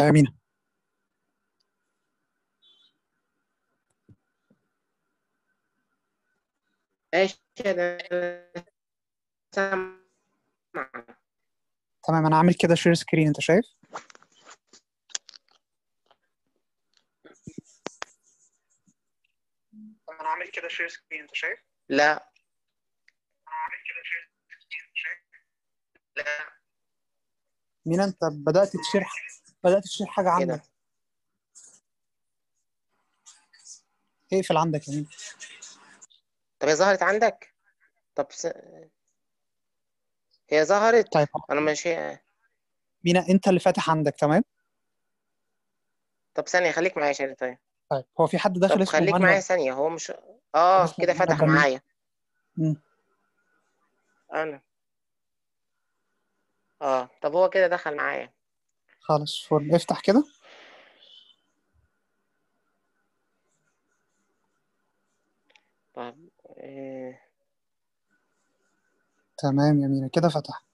أمينة ايش كده سامع تمام أنا عامل كده شير سكرين أنت شايف؟ تمام أنا عامل كده شير سكرين أنت شايف؟ لا أنا عامل كده شير سكرين أنت شايف؟ لا مينا أنت بدأت تشير بدأت تشير حاجة كده عندك اقفل عندك يا مينا طب هي ظهرت عندك طب س... هي ظهرت طيب انا مش مينا أنت اللي فاتح عندك تمام؟ طب ثانية خليك معايا شيرين طيب طيب هو في حد داخل طب اسمه خليك معايا مانوال ثانية هو مش اه اسمه كده مانوال فتح برميل معايا مم. انا اه طب هو كده دخل معايا خلاص فل افتح كده طب إيه... تمام يا مينا كده فتح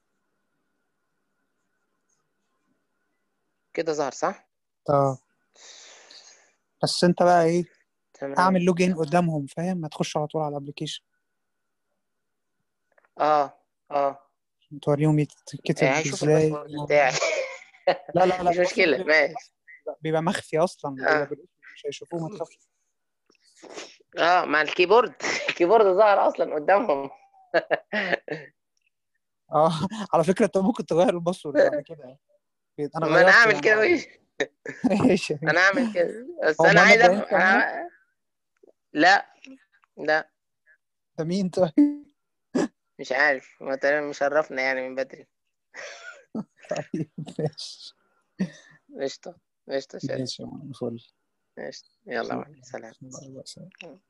كده ظهر صح طب بس انت بقى ايه تمام اعمل لوجين قدامهم فاهم ما تخش على طول على الابلكيشن اه اه توريهم إيه يتكتب هيشوف ازاي الباسورد بتاعي لا لا لا مش الباسورد مشكلة بيبقى ماشي بيبقى مخفي اصلا بيبقى اه بالاسم مش هيشوفوه ما تخافش اه مع الكيبورد الكيبورد ظهر اصلا قدامهم اه على فكره انت ممكن تغير الباسورد بعد كده يعني انا ما انا غيرته اعمل يعني كده عادي وإيش ايش يا مينا انا اعمل كده بس هو انا عايز مهند ده افهم انت يا مينا أنا... لا لا ده مين طيب مش عارف هو تقريبا مشرفنا يعني من بدري طيب ماشي قشطة قشطة شادي ماشي يا معلم فل قشطة يلا مع السلامة الله يبارك.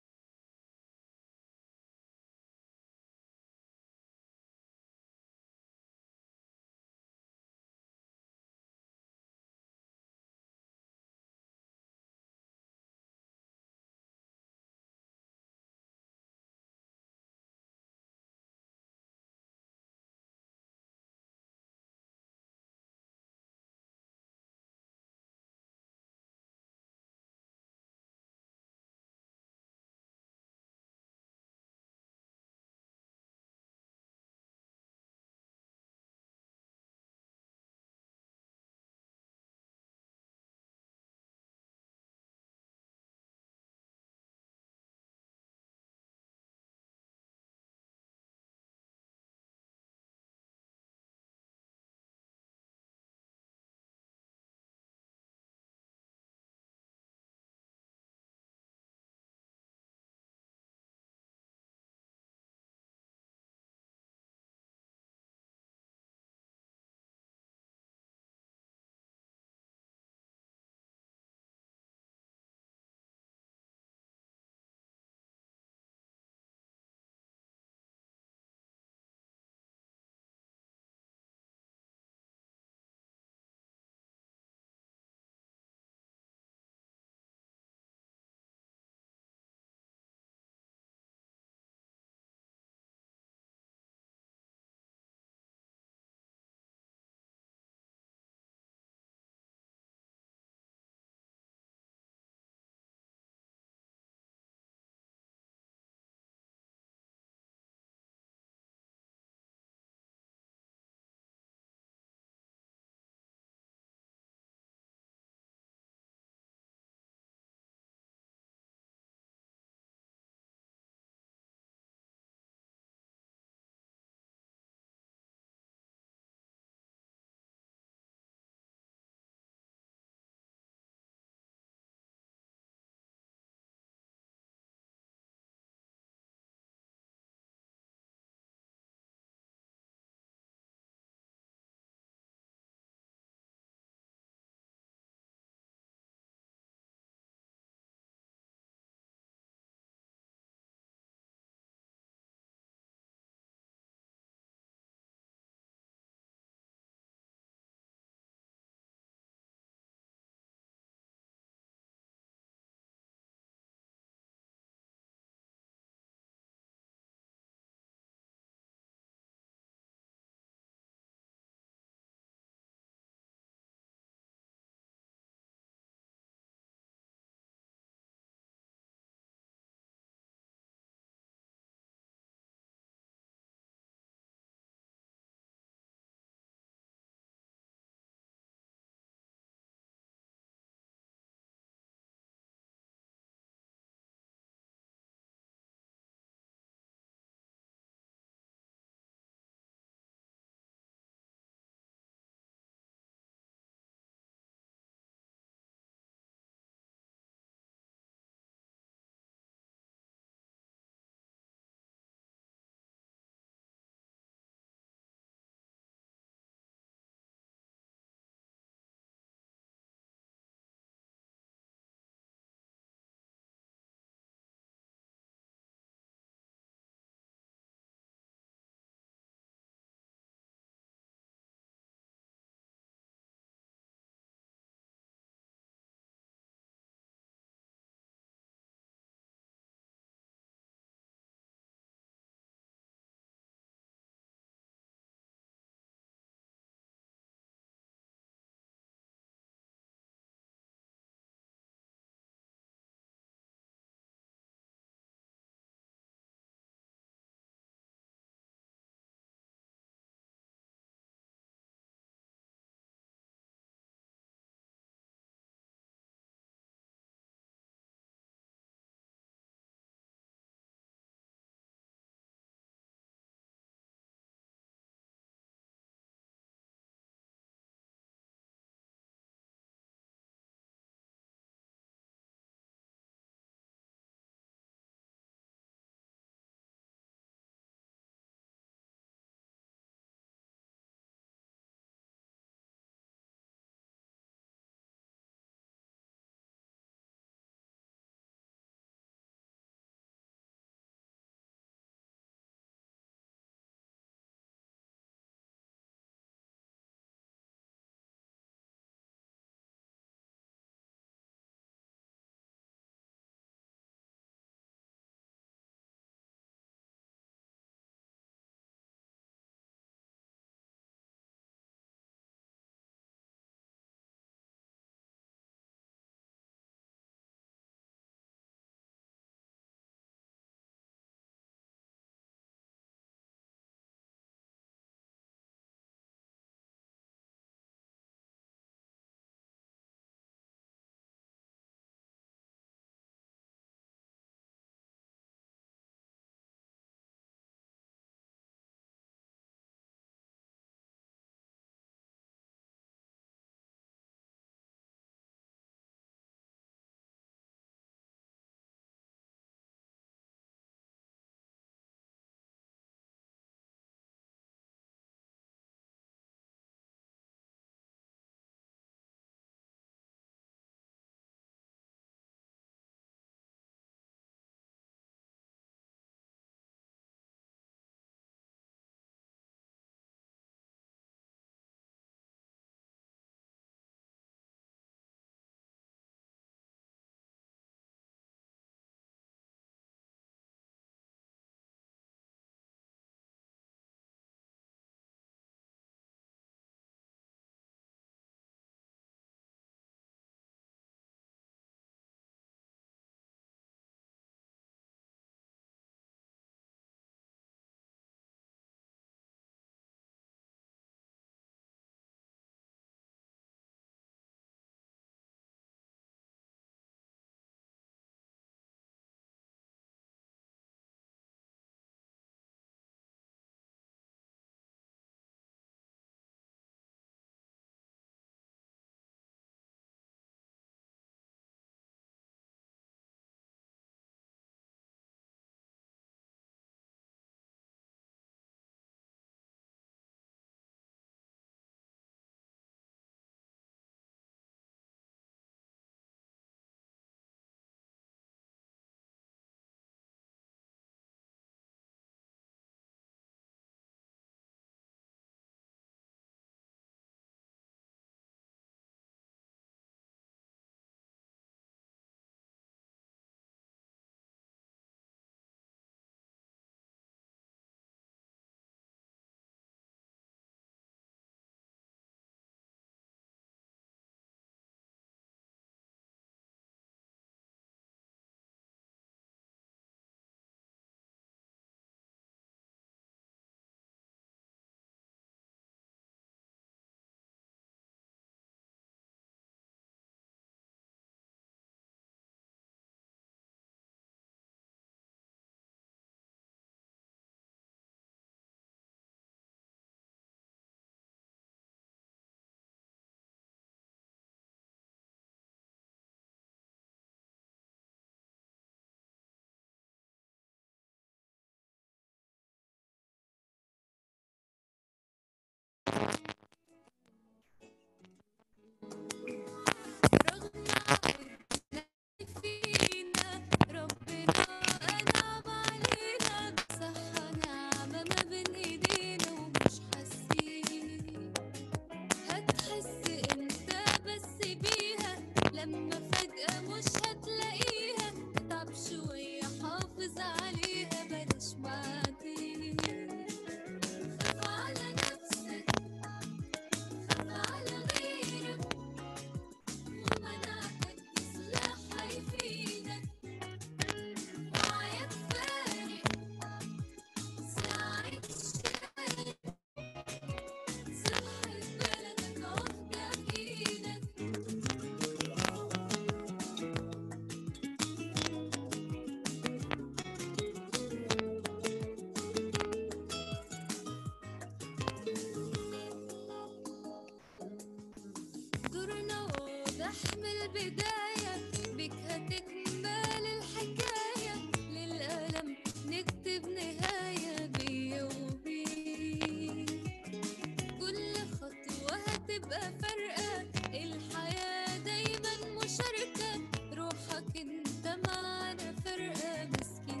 البداية بك هتكمل الحكاية للألم نكتب نهاية بيا وبيك كل خطوة هتبقى فارقة الحياة دايما مشاركة روحك انت معنا فرقة مسكين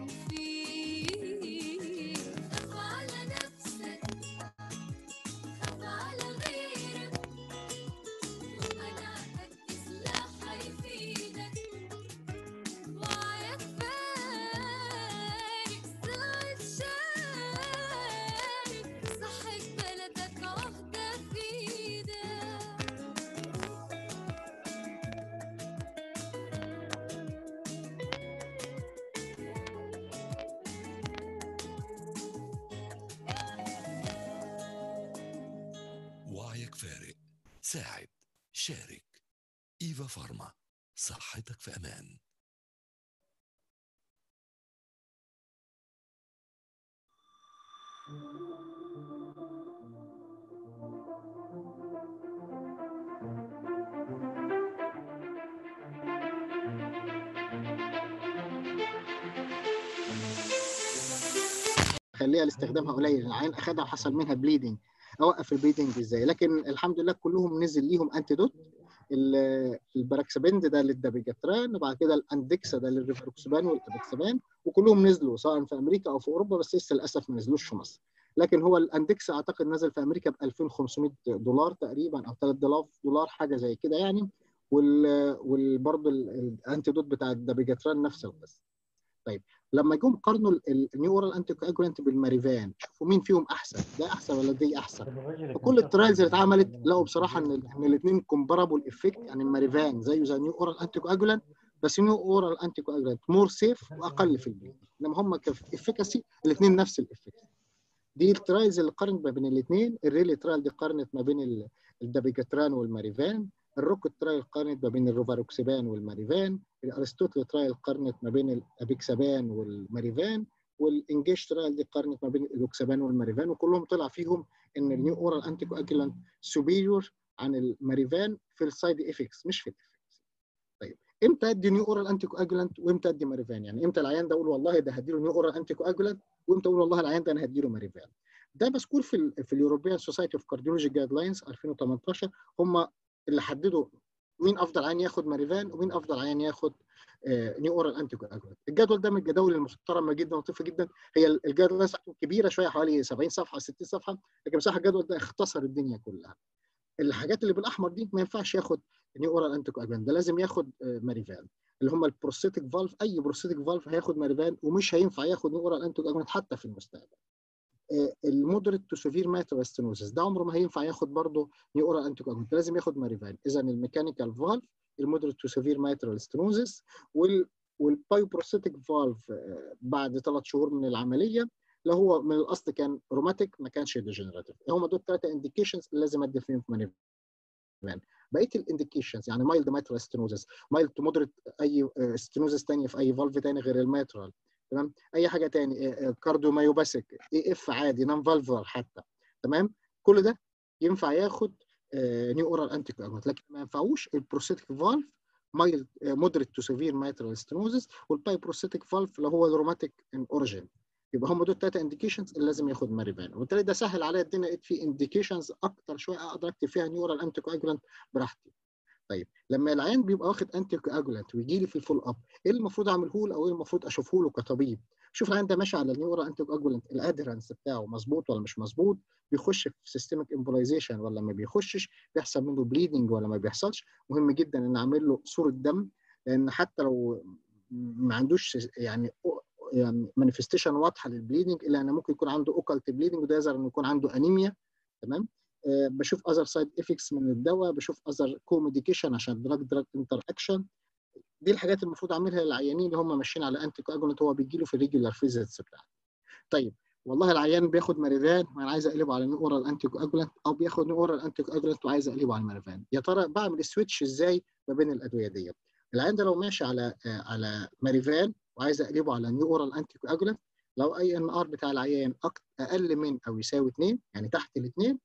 فيك خاف على نفسك خاف على غيرك أنا هدي سلاح هيفيدك وعيك فارق ساعد شارك صحك بلدك عهدة في ايدك وعيك فارق ساعد شارك إيفا فارما صحتك في أمان خليها لاستخدامها قليل العين اخدها وحصل منها بليدنج اوقف البليدنج ازاي لكن الحمد لله كلهم نزل ليهم انتيدوت ال- البراكسبند ده للدابيجاتران وبعد كده الاندكسا ده للريفروكسبان والابيكسبان وكلهم نزلوا سواء في امريكا او في اوروبا بس لسه للاسف ما نزلوش في مصر لكن هو الاندكسا اعتقد نزل في امريكا ب 2500 دولار تقريبا او 3000 دولار حاجه زي كده يعني وال وبرضه الانتيدوت بتاع الدابيجاتران نفس القصه طيب لما جم قارنوا النيو اورال انتي كواجولانت بالماريفان شوفوا مين فيهم احسن ده احسن ولا دي احسن كل الترايلز اللي اتعملت لقوا بصراحه ان ان الاثنين كومبارابل افكت يعني الماريفان زيه زي نيو اورال انتي كواجولانت بس نيو اورال انتي كواجولانت مور سيف واقل في البيت انما هم كافيكاسي الاثنين نفس الافكت دي الترايلز اللي قارنت ما بين الاثنين الريلي ترايل دي قارنت ما بين ال- الدابيجاتران والماريفان الروكت ترايل قارنت ما بين الروفاروكسبان والماريفان الارسطوتل ترايل قارنت ما بين الابيكسبان والماريفان والانجيش ترايل دي قارنت ما بين الاوكسبان والماريفان وكلهم طلع فيهم ان النيو اورال انتي كواجولانت سوبيريور عن الماريفان في السايد افكتس مش في الافكتس طيب امتى ادي نيو اورال انتي كواجولانت وامتى ادي ماريفان يعني امتى العيان ده اقول والله ده هديله نيو اورال انتي كواجولانت وامتى اقول والله العيان ده انا هديله ماريفان ده مذكور في ال في اليوروبيان سوسايتي اوف كارديولوجي جايد لاينز 2018 هم اللي حددوا مين افضل عيان ياخد ماريفان ومين افضل عيان ياخد نيو اورال انتي كواجولانت الجدول ده من الجداول المحترمه جدا ولطيفه جدا هي الجدول لاينز كبيره شويه حوالي 70 صفحه 60 صفحه لكن بصراحه الجدول ده اختصر الدنيا كلها الحاجات اللي بالاحمر دي ما ينفعش ياخد نيو اورال انتي كواجولانت ده لازم ياخد آه، ماريفان اللي هم البروستيتيك فالف اي بروستيتيك فالف هياخد ماريفان ومش هينفع ياخد نيو اورال انتي كواجولانت حتى في المستقبل المودريت تو سيفير ماتر ستينوزس ده عمره ما هينفع ياخد برضه نيو اورال انتي كواجولانت لازم ياخد ماريفان اذا الميكانيكال فالف المودريت تو سيفير ماتر ستينوزس وال والبايوبروستيتيك فالف بعد ثلاث شهور من العمليه لو هو من الاصل كان روماتيك ما كانش ديجنراتيف هم دول ثلاثه انديكيشنز اللي لازم ادي فيهم ماريفان بقيه الانديكيشنز يعني مايلد ماترال ستينوزس مايلد تو مودريت اي ستينوزس ثانيه في اي فالف ثاني غير الماترال تمام اي حاجه ثاني كارديو مايوباسيك اي اف عادي نون فالفر حتى تمام كل ده ينفع ياخد نيو اورال انتي كواجولانت لكن ما ينفعوش البروستاتيك فالف مايلد مودريت تو سيفير ماترال ستينوزس والباي بروستاتيك فالف اللي هو الروماتيك ان اوريجين يبقى هم دول الثلاثه انديكيشنز اللي لازم ياخد ماريفان وبالتالي ده سهل عليا الدنيا لقيت في انديكيشنز اكتر شويه اقدر اكتب فيها نيورال انتي كواجولانت براحتي طيب لما العيان بيبقى واخد انتي كواجولانت ويجي لي في الفول اب ايه المفروض اعمله له او ايه المفروض اشوفه له كطبيب شوف العيان ده ماشي على النيورال انتي كواجولانت الادرنس بتاعه مظبوط ولا مش مظبوط بيخش في سيستميك امبولايزيشن ولا ما بيخشش بيحصل منه بليدنج ولا ما بيحصلش مهم جدا ان اعمل له صوره دم لان حتى لو ما عندوش يعني يعني مانيفستيشن واضحه للبليدنج الا ان ممكن يكون عنده اوكالت بليدنج وده يظهر انه يكون عنده انيميا تمام آه بشوف اذر سايد افكتس من الدواء بشوف اذر كو ميديكيشن عشان دراج دراج انتر اكشن دي الحاجات المفروض اعملها للعيانين اللي هم ماشيين على انتي كواجولانت هو بيجي له في الريجولار فيزيتس بتاعته طيب والله العيان بياخد ماريفان وانا عايز اقلبه على نيو اورال انتي كواجولانت او بياخد نيو اورال انتي كواجولانت وعايز اقلبه على الماريفان يا ترى بعمل السويتش ازاي ما بين الادويه دي العيان ده لو ماشي على آه على ماريفان وعايز اقلبه على نيو اورال انتي كواجولانت لو اي ان ار بتاع العيان اقل من او يساوي 2 يعني تحت الاثنين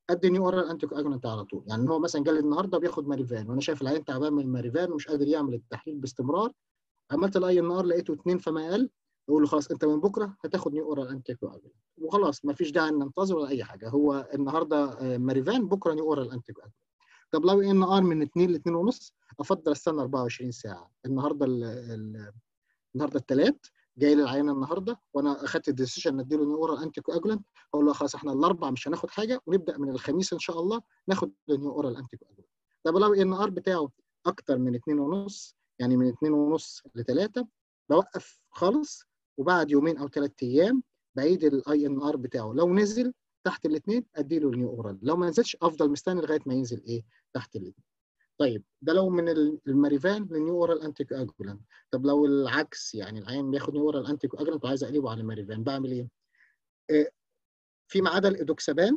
ادي نيو اورال انتي كواجولانت على طول يعني هو مثلا جالي النهارده بياخد ماريفان وانا شايف العيان تعبان من الماريفان ومش قادر يعمل التحليل باستمرار عملت الاي ان ار لقيته 2 فما اقل اقول له خلاص انت من بكره هتاخد نيو اورال انتي كواجولانت وخلاص ما فيش داعي ان ننتظر ولا اي حاجه هو النهارده آه، ماريفان بكره نيو اورال انتي كواجولانت طب لو ان ار من 2 ل 2 ونص افضل استنى 24 ساعه النهارده ال ال النهارده الثلاث جاي لي العيان النهارده وانا اخدت الديسيشن اديله نيو اورال انتي كواجولانت اقول له خلاص احنا الاربع مش هناخد حاجه ونبدا من الخميس ان شاء الله ناخد نيو اورال انتي كواجولانت طب لو ان ار بتاعه اكتر من 2 ونص يعني من 2 ونص ل 3 بوقف خالص وبعد يومين او ثلاث ايام بعيد الاي ان ار بتاعه لو نزل تحت الاثنين ادي له النيو اورال لو ما نزلش افضل مستني لغايه ما ينزل ايه تحت الاثنين طيب ده لو من ال- الماريفان للنيو اورال انتي كواجولانت طب لو العكس يعني العيان بياخد نيو اورال انتي كواجولانت وعايز اقلبه على ماريفان بعمل ايه؟ آه، فيما عدا الادوكسابان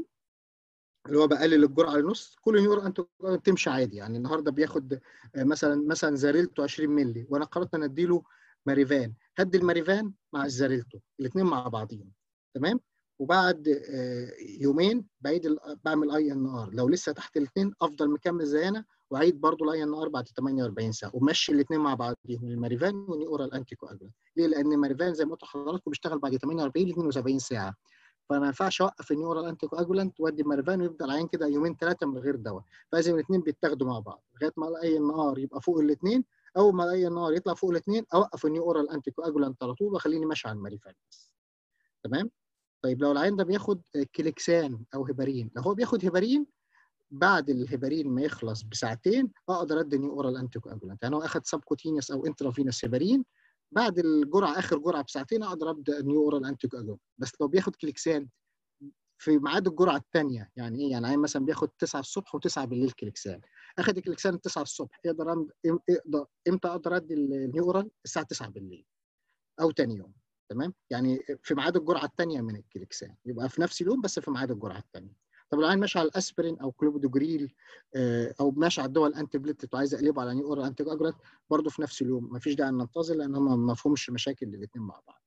اللي هو بقلل الجرعه لنص كل نيو اورال انتي كواجولانت تمشي عادي يعني النهارده بياخد آه، مثلا مثلا زاريلتو 20 مللي وانا قررت ان اديله ماريفان هدي الماريفان مع الزاريلتو الاثنين مع بعضهم تمام وبعد آه، يومين بعيد ال- بعمل اي ان ار لو لسه تحت الاثنين افضل مكمل زي انا واعيد برضو الاي ان ار بعد 48 ساعه ومشي الاثنين مع بعضهم الماريفان والنيو اورال انتي كواجولانت ليه؟ لان الماريفان زي ما قلت لحضراتكم بيشتغل بعد 48 ل 72 ساعه فما ينفعش اوقف النيو اورال انتي كواجولانت وادي الماريفان ويفضل العيان كده يومين ثلاثه من غير دواء فلازم الاثنين بيتاخدوا مع بعض لغايه ما الاي ان ار يبقى فوق الاثنين اول ما الاي ان ار يطلع فوق الاثنين اوقف النيو اورال انتي كواجولانت على طول واخليني ماشي على الماريفان بس تمام طيب لو العيان ده بياخد كليكسان او هيبارين لو هو بياخد هيبارين بعد الهيبارين ما يخلص بساعتين اقدر ادي نيو اورال انتي كواجولانت يعني هو اخد سبكوتينيوس او انترافينوس هيبارين بعد الجرعه اخر جرعه بساعتين اقدر ابدا نيو اورال انتي كواجولانت بس لو بياخد كليكسان في ميعاد الجرعه الثانيه يعني ايه يعني عيان مثلا بياخد 9 الصبح و9 بالليل كليكسان اخد الكليكسان 9 الصبح يقدر أم... يقدر امتى اقدر ادي النيو اورال الساعه 9 بالليل او ثاني يوم تمام يعني في ميعاد الجرعه الثانيه من الكليكسان يبقى في نفس اليوم بس في ميعاد الجرعه الثانيه طب لو العيان ماشي على الاسبرين او كلوبيدوجريل آه، او ماشي على الدواء الانتي بليتلت وعايز اقلبه على نيو اورال انتي كواجولانت برضه في نفس اليوم مفيش داعي ان ننتظر لان هم ما فيهمش مشاكل الاثنين مع بعض.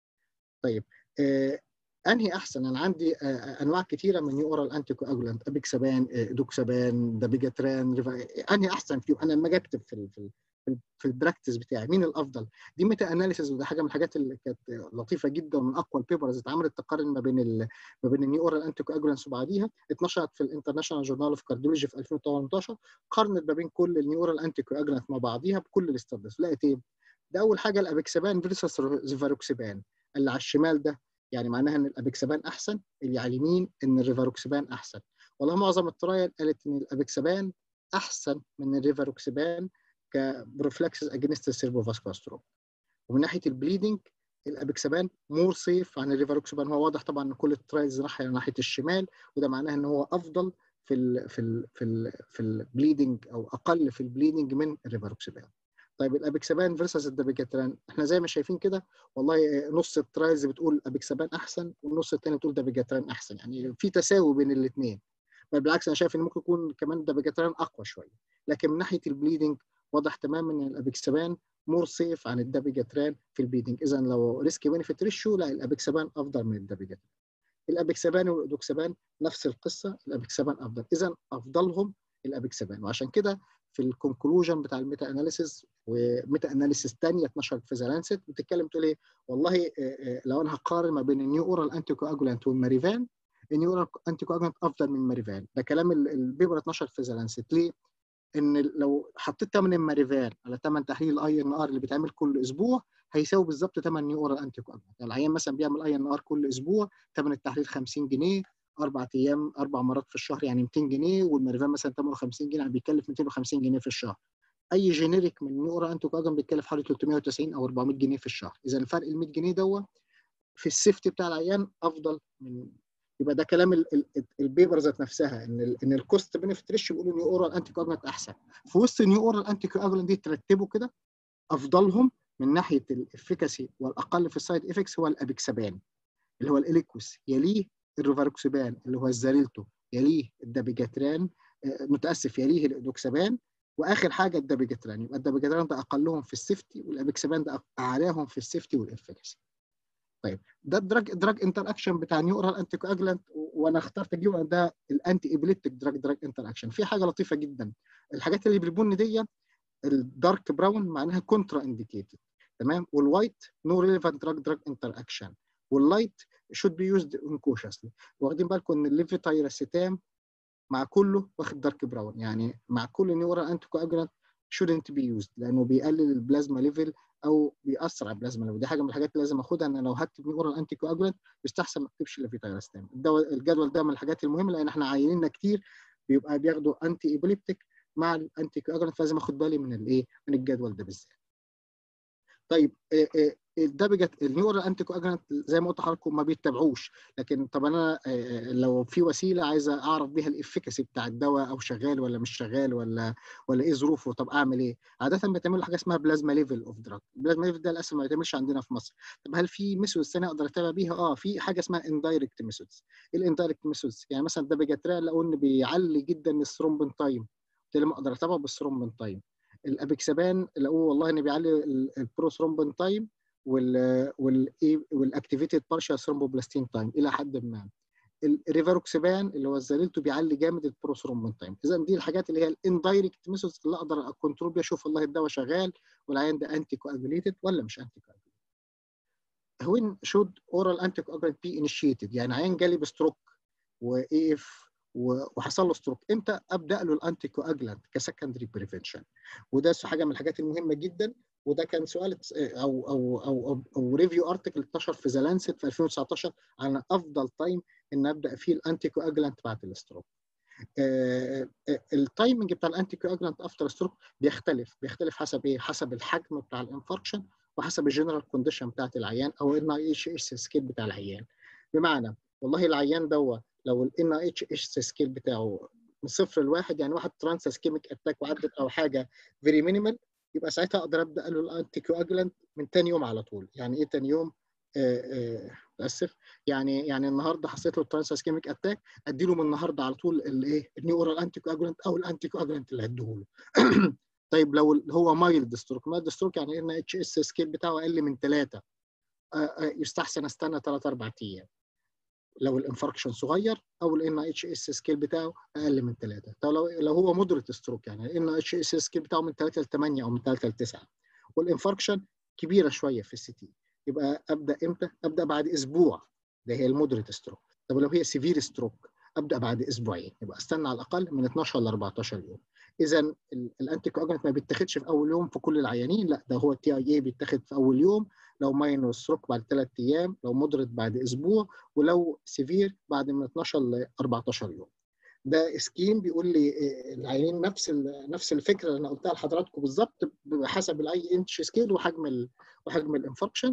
طيب آه، انهي احسن انا عندي آه، انواع كثيره من نيو اورال انتي كواجولانت ابيكسابان آه، دوكسابان دابيجاتران ريفا- انهي احسن فيهم انا لما اجي اكتب في ال- في ال- في ال- في البراكتس بتاعي مين الافضل دي ميتا اناليسيس وده حاجه من الحاجات اللي كانت لطيفه جدا ومن اقوى البيبرز اتعملت تقارن ما بين ال ما بين النيو اورال انتي كواجولانس وبعديها اتنشرت في الانترناشونال جورنال اوف كارديولوجي في 2018 قارنت ما بين كل النيو اورال انتي كواجولانت مع بعضيها بكل الاستادس لقيت ايه؟ ده اول حاجه الابيكسابان فيرسس زيفاروكسيبان اللي على الشمال ده يعني معناها ان الابيكسابان احسن اللي على اليمين ان الريفاروكسيبان احسن والله معظم الترايل قالت ان الابيكسابان احسن من الريفاروكسيبان كبروفلاكسس اجينست السيربوفاسكولار ستروك ومن ناحيه البليدنج الابيكسابان مور سيف عن الريفاروكسيبان هو واضح طبعا ان كل الترايلز رايحه ناحيه الشمال وده معناه ان هو افضل في ال في ال في ال في البليدنج او اقل في البليدنج من الريفاروكسيبان طيب الابيكسابان فيرسس الدابيجاتران احنا زي ما شايفين كده والله نص الترايلز بتقول ابيكسابان احسن والنص الثاني بتقول دابيجاتران احسن يعني في تساوي بين الاثنين بل بالعكس انا شايف ان ممكن يكون كمان دابيجاتران اقوى شويه لكن من ناحيه البليدنج واضح تماما ان الابيكسابان مور سيف عن الدابيجاتران في البليدنج اذا لو ريسك بنفيت ريشيو لا الابيكسابان افضل من الدابيجاتران الابيكسابان والادوكسابان نفس القصه الابيكسابان افضل اذا افضلهم الابيكسابان وعشان كده في الكونكلوجن بتاع الميتا اناليسيس وميتا اناليسيس ثانيه اتنشرت في ذا لانست بتتكلم تقول ايه والله لو انا هقارن ما بين النيو اورال انتي كواجولانت والماريفان النيو اورال انتي كواجولانت افضل من الماريفان ده كلام البيبر اتنشر في ذا لانست ليه؟ ان لو حطيت ثمن الماريفان على ثمن تحليل الاي ان ار اللي بيتعمل كل اسبوع هيساوي بالظبط ثمن نيو اورال انتي كواجولانت يعني العيان مثلا بيعمل اي ان ار كل اسبوع ثمن التحليل 50 جنيه اربع ايام اربع مرات في الشهر يعني 200 جنيه والماريفان مثلا ثمنه 50 جنيه يعني بيكلف 250 جنيه في الشهر اي جينيريك من نيو اورال انتي كواجولانت بيتكلف حوالي 390 او 400 جنيه في الشهر اذا الفرق ال 100 جنيه دوت في السيفتي بتاع العيان افضل من يبقى ده كلام البيبر ذات نفسها ان ال ان الكوست بنفيت ريشيو بيقولوا نيو اورال انتي كواجولانت احسن في وسط نيو اورال انتي كواجولانت دي ترتبوا كده افضلهم من ناحيه الافيكاسي والاقل في السايد افكتس هو الابيكسابان اللي هو الاليكوس يليه الروفاروكسبان اللي هو الزاريلتو يليه الدابيجاتران آه متاسف يليه الادوكسابان واخر حاجه الدابيجاتران يبقى الدابيجاتران ده اقلهم في السيفتي والابيكسابان ده اعلاهم في السيفتي والافيكاسي طيب ده الدراج دراج انتر اكشن بتاع نيورال انتي كواجلانت وانا اخترت اجيبه ده الانتي ابليبتيك دراج دراج انتر اكشن في حاجه لطيفه جدا الحاجات اللي بالبني دي الدارك براون معناها كونترا انديكيتد تمام والوايت نو ريليفانت دراج دراج انتر اكشن واللايت should be used incautiously واخدين بالكم ان الليفيتايراسيتام مع كله واخد دارك براون يعني مع كل نيورال انتي كواجلانت shouldn't be used لانه بيقلل البلازما ليفل او بيأثر على البلازما ليفل دي حاجه من الحاجات اللي لازم اخدها ان لو هكتب نيورال انتي كواجلانت يستحسن ما اكتبش الليفيتايراسيتام الدواء الجدول ده من الحاجات المهمه لان احنا عينينا كتير بيبقى بياخدوا انتي ايبوليبتيك مع الانتي كواجلانت فلازم اخد بالي من الايه من الجدول ده بالذات طيب آه، آه، ده بجد النيورال انتي كواجلانت زي ما قلت لحضراتكم ما بيتبعوش لكن طب انا آه، لو في وسيله عايزه اعرف بيها الافكاسي بتاع الدواء او شغال ولا مش شغال ولا ولا ايه ظروفه طب اعمل ايه؟ عاده بيتعمل حاجه اسمها بلازما ليفل اوف دراج البلازما ليفل ده للاسف ما بيتعملش عندنا في مصر طب هل في ميثودز ثانيه اقدر اتابع بيها؟ اه في حاجه اسمها اندايركت ميثودز ايه الاندايركت ميثودز؟ يعني مثلا ده بيجاتريا لقوا ان بيعلي جدا الثرومبين تايم بالتالي ما اقدر اتابعه بالثرومبين تايم الابيكسابان لقوه والله ان بيعلي البروثرومبين تايم وال وال والاكتيفيتد بارشال ثرومبوبلاستين تايم الى حد ما الريفاروكسبان اللي هو الزاليلتو بيعلي جامد البروثرومبين تايم اذا دي الحاجات اللي هي الاندايركت ميثودز اللي اقدر اكونترول بيها اشوف والله الدواء شغال والعيان ده انتي كواجوليتد ولا مش انتي كواجوليتد when should oral anticoagulant be initiated يعني عيان جالي بستروك واي اف وحصل له ستروك امتى ابدا له الانتي كواجلانت كسكندري بريفنشن وده حاجه من الحاجات المهمه جدا وده كان سؤال او او او او, أو ريفيو ارتكل انتشر في ذا لانست في 2019 عن افضل تايم ان ابدا فيه الانتي كواجلانت بعد الستروك التايمنج بتاع الانتي كواجلانت افتر ستروك بيختلف بيختلف حسب ايه حسب الحجم بتاع الانفاركشن وحسب الجنرال كونديشن بتاعت العيان او ان اي اتش اس سكيل بتاع العيان بمعنى والله العيان دوت لو الان اتش اس سكيل بتاعه من صفر لواحد يعني واحد ترانس اسكيميك اتاك وعدت او حاجه فيري مينيمال يبقى ساعتها اقدر ابدا له الانتي كواجلانت من تاني يوم على طول يعني ايه تاني يوم اسف يعني يعني النهارده حسيت له ترانس اسكيميك اتاك ادي له من النهارده على طول الايه النيورال انتي كواجلانت او الانتي كواجلانت اللي هديه له طيب لو هو مايلد ستروك مايلد ستروك يعني ان اتش اس سكيل بتاعه اقل من ثلاثه يستحسن استنى ثلاث اربع ايام لو الانفاركشن صغير او الان اتش اس سكيل بتاعه اقل من 3 طب لو لو هو مودريت ستروك يعني الان اتش اس سكيل بتاعه من 3 ل 8 او من 3 ل 9 والانفاركشن كبيره شويه في السي تي يبقى ابدا امتى؟ ابدا بعد اسبوع ده هي المودريت ستروك طب لو هي سيفير ستروك ابدا بعد اسبوعين يبقى استنى على الاقل من 12 ل 14 يوم اذا الانتي كواجلانت ما بيتاخدش في اول يوم في كل العيانين لا ده هو التي اي اي بيتاخد في اول يوم لو ماينور ستروك بعد ثلاث ايام لو مودريت بعد اسبوع ولو سيفير بعد من 12 ل 14 يوم ده سكيم بيقول لي العيانين نفس نفس الفكره اللي انا قلتها لحضراتكم بالظبط حسب الاي انش سكيل وحجم ال وحجم الانفكشن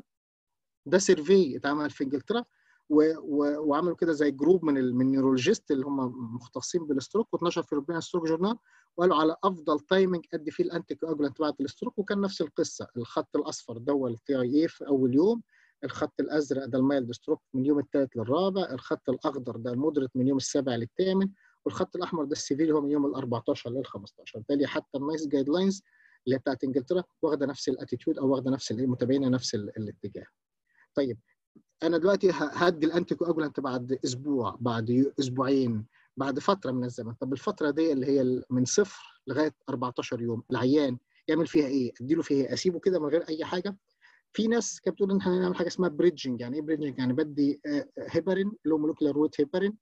ده سيرفي اتعمل في انجلترا و... و... وعملوا كده زي جروب من ال... من النيورولوجيست اللي هم مختصين بالستروك واتنشر في روبيان ستروك جورنال وقالوا على افضل تايمنج ادي فيه الانتي كواجولانت بعد الستروك وكان نفس القصه الخط الاصفر ده التي اي اي في اول يوم الخط الازرق ده المايلد ستروك من يوم الثالث للرابع الخط الاخضر ده المودريت من يوم السابع للثامن والخط الاحمر ده السيفير هو من يوم ال 14 لل 15 بالتالي حتى النايس جايد لاينز اللي بتاعت انجلترا واخده نفس الاتيتيود او واخده نفس متبينه نفس الاتجاه طيب انا دلوقتي هدي الانتي كواجولانت بعد اسبوع بعد اسبوعين بعد فتره من الزمن طب الفتره دي اللي هي من صفر لغايه 14 يوم العيان يعمل فيها ايه؟ اديله فيها ايه؟ اسيبه كده من غير اي حاجه في ناس كانت بتقول ان احنا هنعمل حاجه اسمها بريدجنج يعني ايه بريدجنج؟ يعني بدي هيبرين اللي هو مولكيولار ويت هيبرين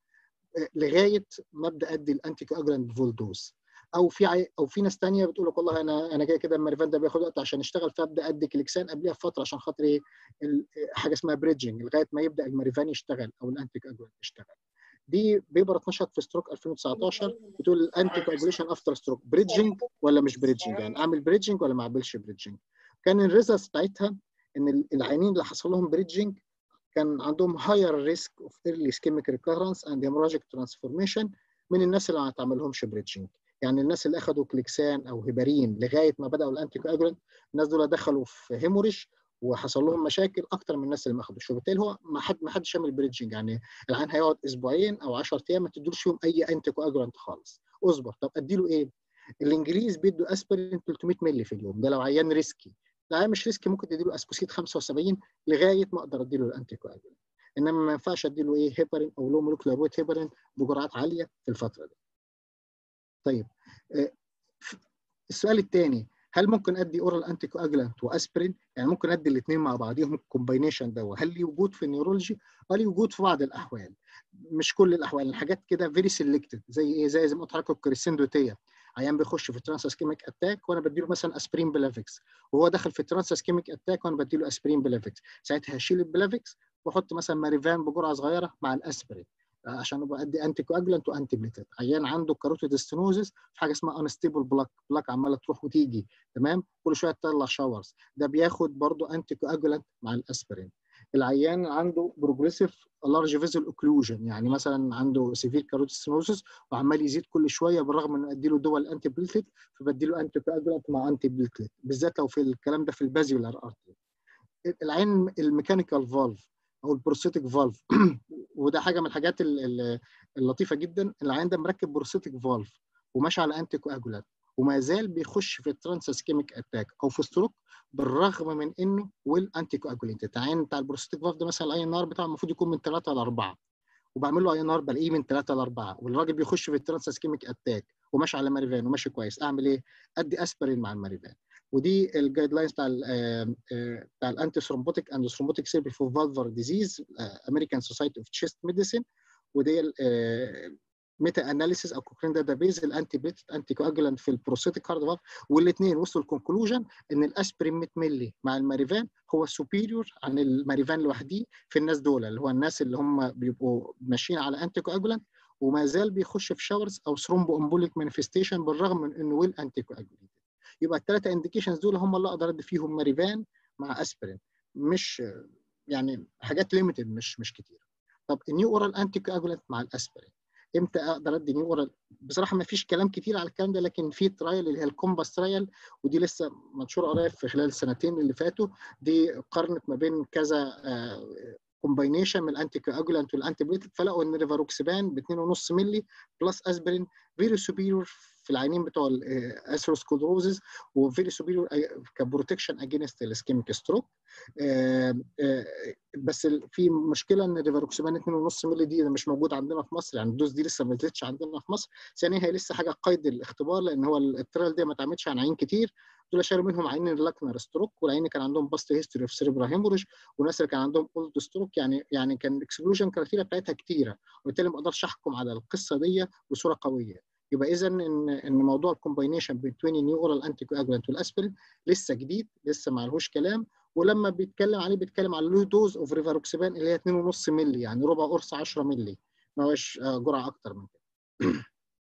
لغايه ما ابدا ادي الانتي كواجولانت فول دوز او في عي... او في ناس ثانيه بتقول لك والله انا انا كده كده الماريفان ده بياخد وقت عشان يشتغل فابدا ادي كليكسان قبلها بفتره عشان خاطر ايه حاجه اسمها بريدجنج لغايه ما يبدا الماريفان يشتغل او الانتي كواجولانت يشتغل دي بيبر اتنشرت في ستروك 2019 بتقول الانتي كواجوليشن افتر ستروك بريدجنج ولا مش بريدجنج يعني اعمل بريدجنج ولا ما اعملش بريدجنج كان الريزلتس بتاعتها ان العيانين اللي حصل لهم بريدجنج كان عندهم هاير ريسك اوف ايرلي اسكيميك ريكارنس اند هيموراجيك ترانسفورميشن من الناس اللي ما تعملهمش بريدجنج يعني الناس اللي اخذوا كليكسان او هيبارين لغايه ما بداوا الانتي كواجولانت الناس دول دخلوا في هيموريج وحصل لهم مشاكل اكتر من الناس اللي ما اخذوش وبالتالي هو ما حد ما حدش يعمل بريدجنج يعني العيان هيقعد اسبوعين او 10 ايام ما تديلوش فيهم اي انتي كواجولانت خالص اصبر طب اديله ايه؟ الانجليز بيدوا اسبرين 300 مللي في اليوم ده لو عيان ريسكي العيان مش ريسكي ممكن تديله اسبوسيت 75 لغايه ما اقدر اديله الانتي كواجولانت انما ما ينفعش اديله ايه هيبرين او لو مولكيولار ويت هيبرين بجرعات عاليه في الفتره دي. طيب آه، ف- السؤال الثاني هل ممكن ادي اورال انتي كواجولانت واسبرين يعني ممكن ادي الاثنين مع بعضهم الكومباينيشن ده هل ليه وجود في النيورولوجي هل ليه وجود في بعض الاحوال مش كل الاحوال الحاجات كده فيري سيلكتد زي ايه زي زي ما قلت لحضرتك الكريسيندوتيه عيان بيخش في ترانس اسكيميك اتاك وانا بديله مثلا اسبرين بلافيكس وهو داخل في ترانس اسكيميك اتاك وانا بديله اسبرين بلافيكس ساعتها هشيل البلافيكس واحط مثلا ماريفان بجرعه صغيره مع الاسبرين آه، عشان ابقى ادي انتي كواجولانت وانتي بليتد عيان عنده كاروتيد ستينوزس في حاجه اسمها انستيبل بلاك بلاك عماله تروح وتيجي تمام كل شويه تطلع شاورز ده بياخد برضو انتي كواجولانت مع الاسبرين العيان عنده بروجريسيف لارج فيزل اوكلوجن يعني مثلا عنده سيفير كاروتيد ستينوزس وعمال يزيد كل شويه بالرغم انه ادي له دول انتي بليتد فبدي له انتي كواجولانت مع انتي بليتد بالذات لو في الكلام ده في البازيولار ارتري العين الميكانيكال فالف او البروستيتيك فالف وده حاجه من الحاجات ال- ال- اللطيفه جدا العين ده مركب بروستيتيك فالف وماشي على انتي كواجولانت وما زال بيخش في الترانس اسكيميك اتاك او في ستروك بالرغم من انه ويل انتي كواجولانت العين بتاع البروستيتيك فالف ده مثلا الاي ان ار بتاعه المفروض يكون من 3 ل 4 وبعمل له اي ان ار بلاقيه من 3 ل 4 والراجل بيخش في الترانس اسكيميك اتاك وماشي على ماريفان وماشي كويس اعمل ايه؟ ادي اسبرين مع الماريفان ودي الجايد لاينز بتاع ال آه، آه، بتاع الانتي ثرومبوتيك اند ثرومبوتيك سيربي فور فالفر ديزيز امريكان سوسايتي اوف تشيست ميديسين ودي ميتا اناليسيس او كوكرين داتابيز الانتي بيت انتي كواجولانت في البروستاتيك هارد فالف والاثنين وصلوا الكونكلوجن ان الاسبرين 100 مللي مع الماريفان هو سوبيريور عن الماريفان لوحده في الناس دول اللي هو الناس اللي هم بيبقوا ماشيين على انتي كواجولانت وما زال بيخش في شاورز او ثرومبو امبوليك مانيفستيشن بالرغم من انه ويل انتي كواجولانت يبقى الثلاثه انديكيشنز دول هم اللي اقدر ادي فيهم ماريفان مع اسبرين مش يعني حاجات ليميتد مش مش كتير طب النيو اورال انتي كواجولانت مع الاسبرين امتى اقدر ادي نيو اورال بصراحه ما فيش كلام كتير على الكلام ده لكن في ترايل اللي هي الكومباس ترايل ودي لسه منشوره قريب في خلال السنتين اللي فاتوا دي قارنت ما بين كذا كومباينيشن من الانتي كواجولانت والانتي بليتد فلقوا ان ريفاروكسبان ب 2.5 مللي بلس اسبرين فيري سوبيريور في العينين بتوع الاثيروسكلروزز وفيري سوبيريور كبروتكشن اجينست الاسكيميك ستروك بس ال- في مشكله ان الريفاروكسبان 2.5 مللي دي مش موجود عندنا في مصر يعني الدوز دي لسه ما نزلتش عندنا في مصر ثانيا هي لسه حاجه قيد الاختبار لان هو التريال دي ما اتعملش عن عيين كتير دول شالوا منهم عينين اللاكنر ستروك والعين اللي كان عندهم باست هيستوري اوف سيريبرا هيموريج والناس اللي كان عندهم اولد ستروك يعني يعني كان الاكسكلوجن كرايتيريا بتاعتها كتيره وبالتالي ما اقدرش احكم على القصه دي بصوره قويه يبقى اذا ان ان موضوع الكومباينيشن بين النيو اورال انتي كواجولانت والاسبرين لسه جديد لسه ما لهوش كلام ولما بيتكلم عليه بيتكلم على لو دوز اوف ريفاروكسبان اللي هي 2.5 مللي يعني ربع قرص 10 مللي ما هوش آه، جرعه اكتر من كده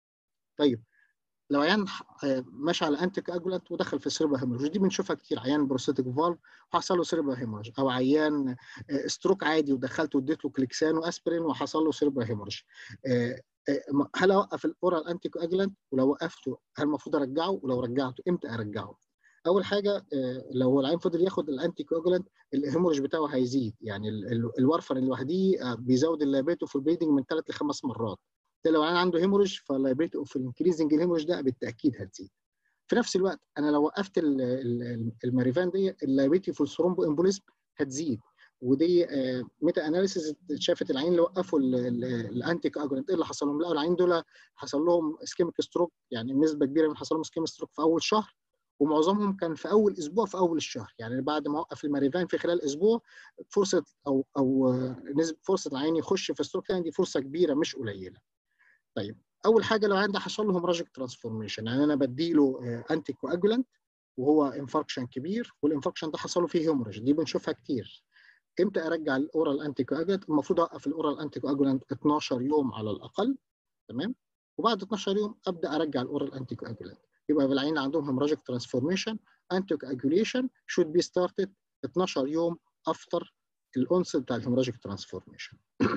طيب لو عيان آه، ماشي على انتي كواجولانت ودخل في سيربا هيموريج دي بنشوفها كتير عيان بروستاتيك فالف وحصل له سيربا هيموريج او عيان آه، ستروك عادي ودخلت واديت له كليكسان واسبرين وحصل له سيربا هيموريج آه، آه، هل اوقف الاورال انتي كواجولانت ولو وقفته هل المفروض ارجعه ولو رجعته امتى ارجعه اول حاجه آه، لو العين فضل ياخد الانتي كواجولانت الهيموريج بتاعه هيزيد يعني ال- ال- الورفرين لوحده آه، بيزود اللابيتو في البليدنج من ثلاث لخمس مرات ده لو العين عنده هيموريج فاللايبيلتي اوف الانكريزنج الهيموريج ده بالتاكيد هتزيد في نفس الوقت انا لو وقفت ال- ال- الماريفان دي اللايبيلتي في الثرومبو امبوليزم هتزيد ودي آه، ميتا اناليسيس شافت العين اللي وقفوا ال- ال- الانتي كواجولانت ايه اللي حصل لهم؟ لقوا العين دول حصل لهم اسكيميك ستروك يعني نسبه كبيره من حصل لهم اسكيميك ستروك في اول شهر ومعظمهم كان في اول اسبوع في اول الشهر يعني بعد ما وقف الماريفان في خلال اسبوع فرصه او او آه، نسبه فرصه العين يخش في ستروك تاني دي فرصه كبيره مش قليله. طيب اول حاجه لو عنده حصل له هيموراجيك ترانسفورميشن يعني انا بديله انتي كواجولانت وهو انفاركشن كبير والانفاركشن ده حصل له فيه هيموراج دي بنشوفها كتير امتى ارجع الاورال انتي كواجولانت المفروض اوقف الاورال انتي كواجولانت 12 يوم على الاقل تمام وبعد 12 يوم ابدا ارجع الاورال انتي كواجولانت يبقى بالعين اللي عندهم هيموراجيك ترانسفورميشن انتي كواجوليشن should be started 12 يوم افتر الانس بتاع الهيموراجيك ترانسفورميشن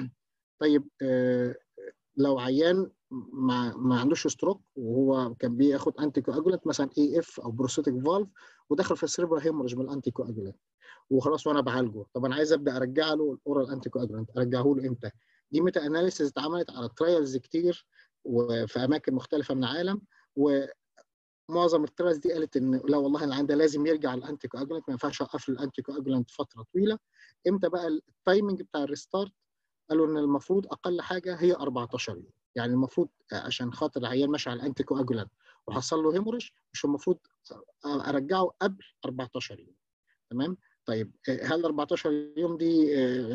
طيب آه لو عيان ما, ما عندوش ستروك وهو كان بياخد انتي كواجولانت مثلا اي اف او بروستاتيك فالف ودخل في السيربرا هيموريج من الانتي كواجولانت وخلاص وانا بعالجه طب انا عايز ابدا ارجع له الاورال انتي كواجولانت ارجعه له امتى؟ دي ميتا اناليسيس اتعملت على ترايلز كتير وفي اماكن مختلفه من العالم و معظم التراس دي قالت ان لا والله العيان ده لازم يرجع الانتي كواجولانت ما ينفعش اوقف له الانتي كواجولانت فتره طويله امتى بقى التايمنج بتاع الريستارت قالوا ان المفروض اقل حاجه هي 14 يوم يعني المفروض عشان خاطر العيان ماشي على الانتي كواجولانت وحصل له هيموريج مش المفروض ارجعه قبل 14 يوم تمام طيب هل 14 يوم دي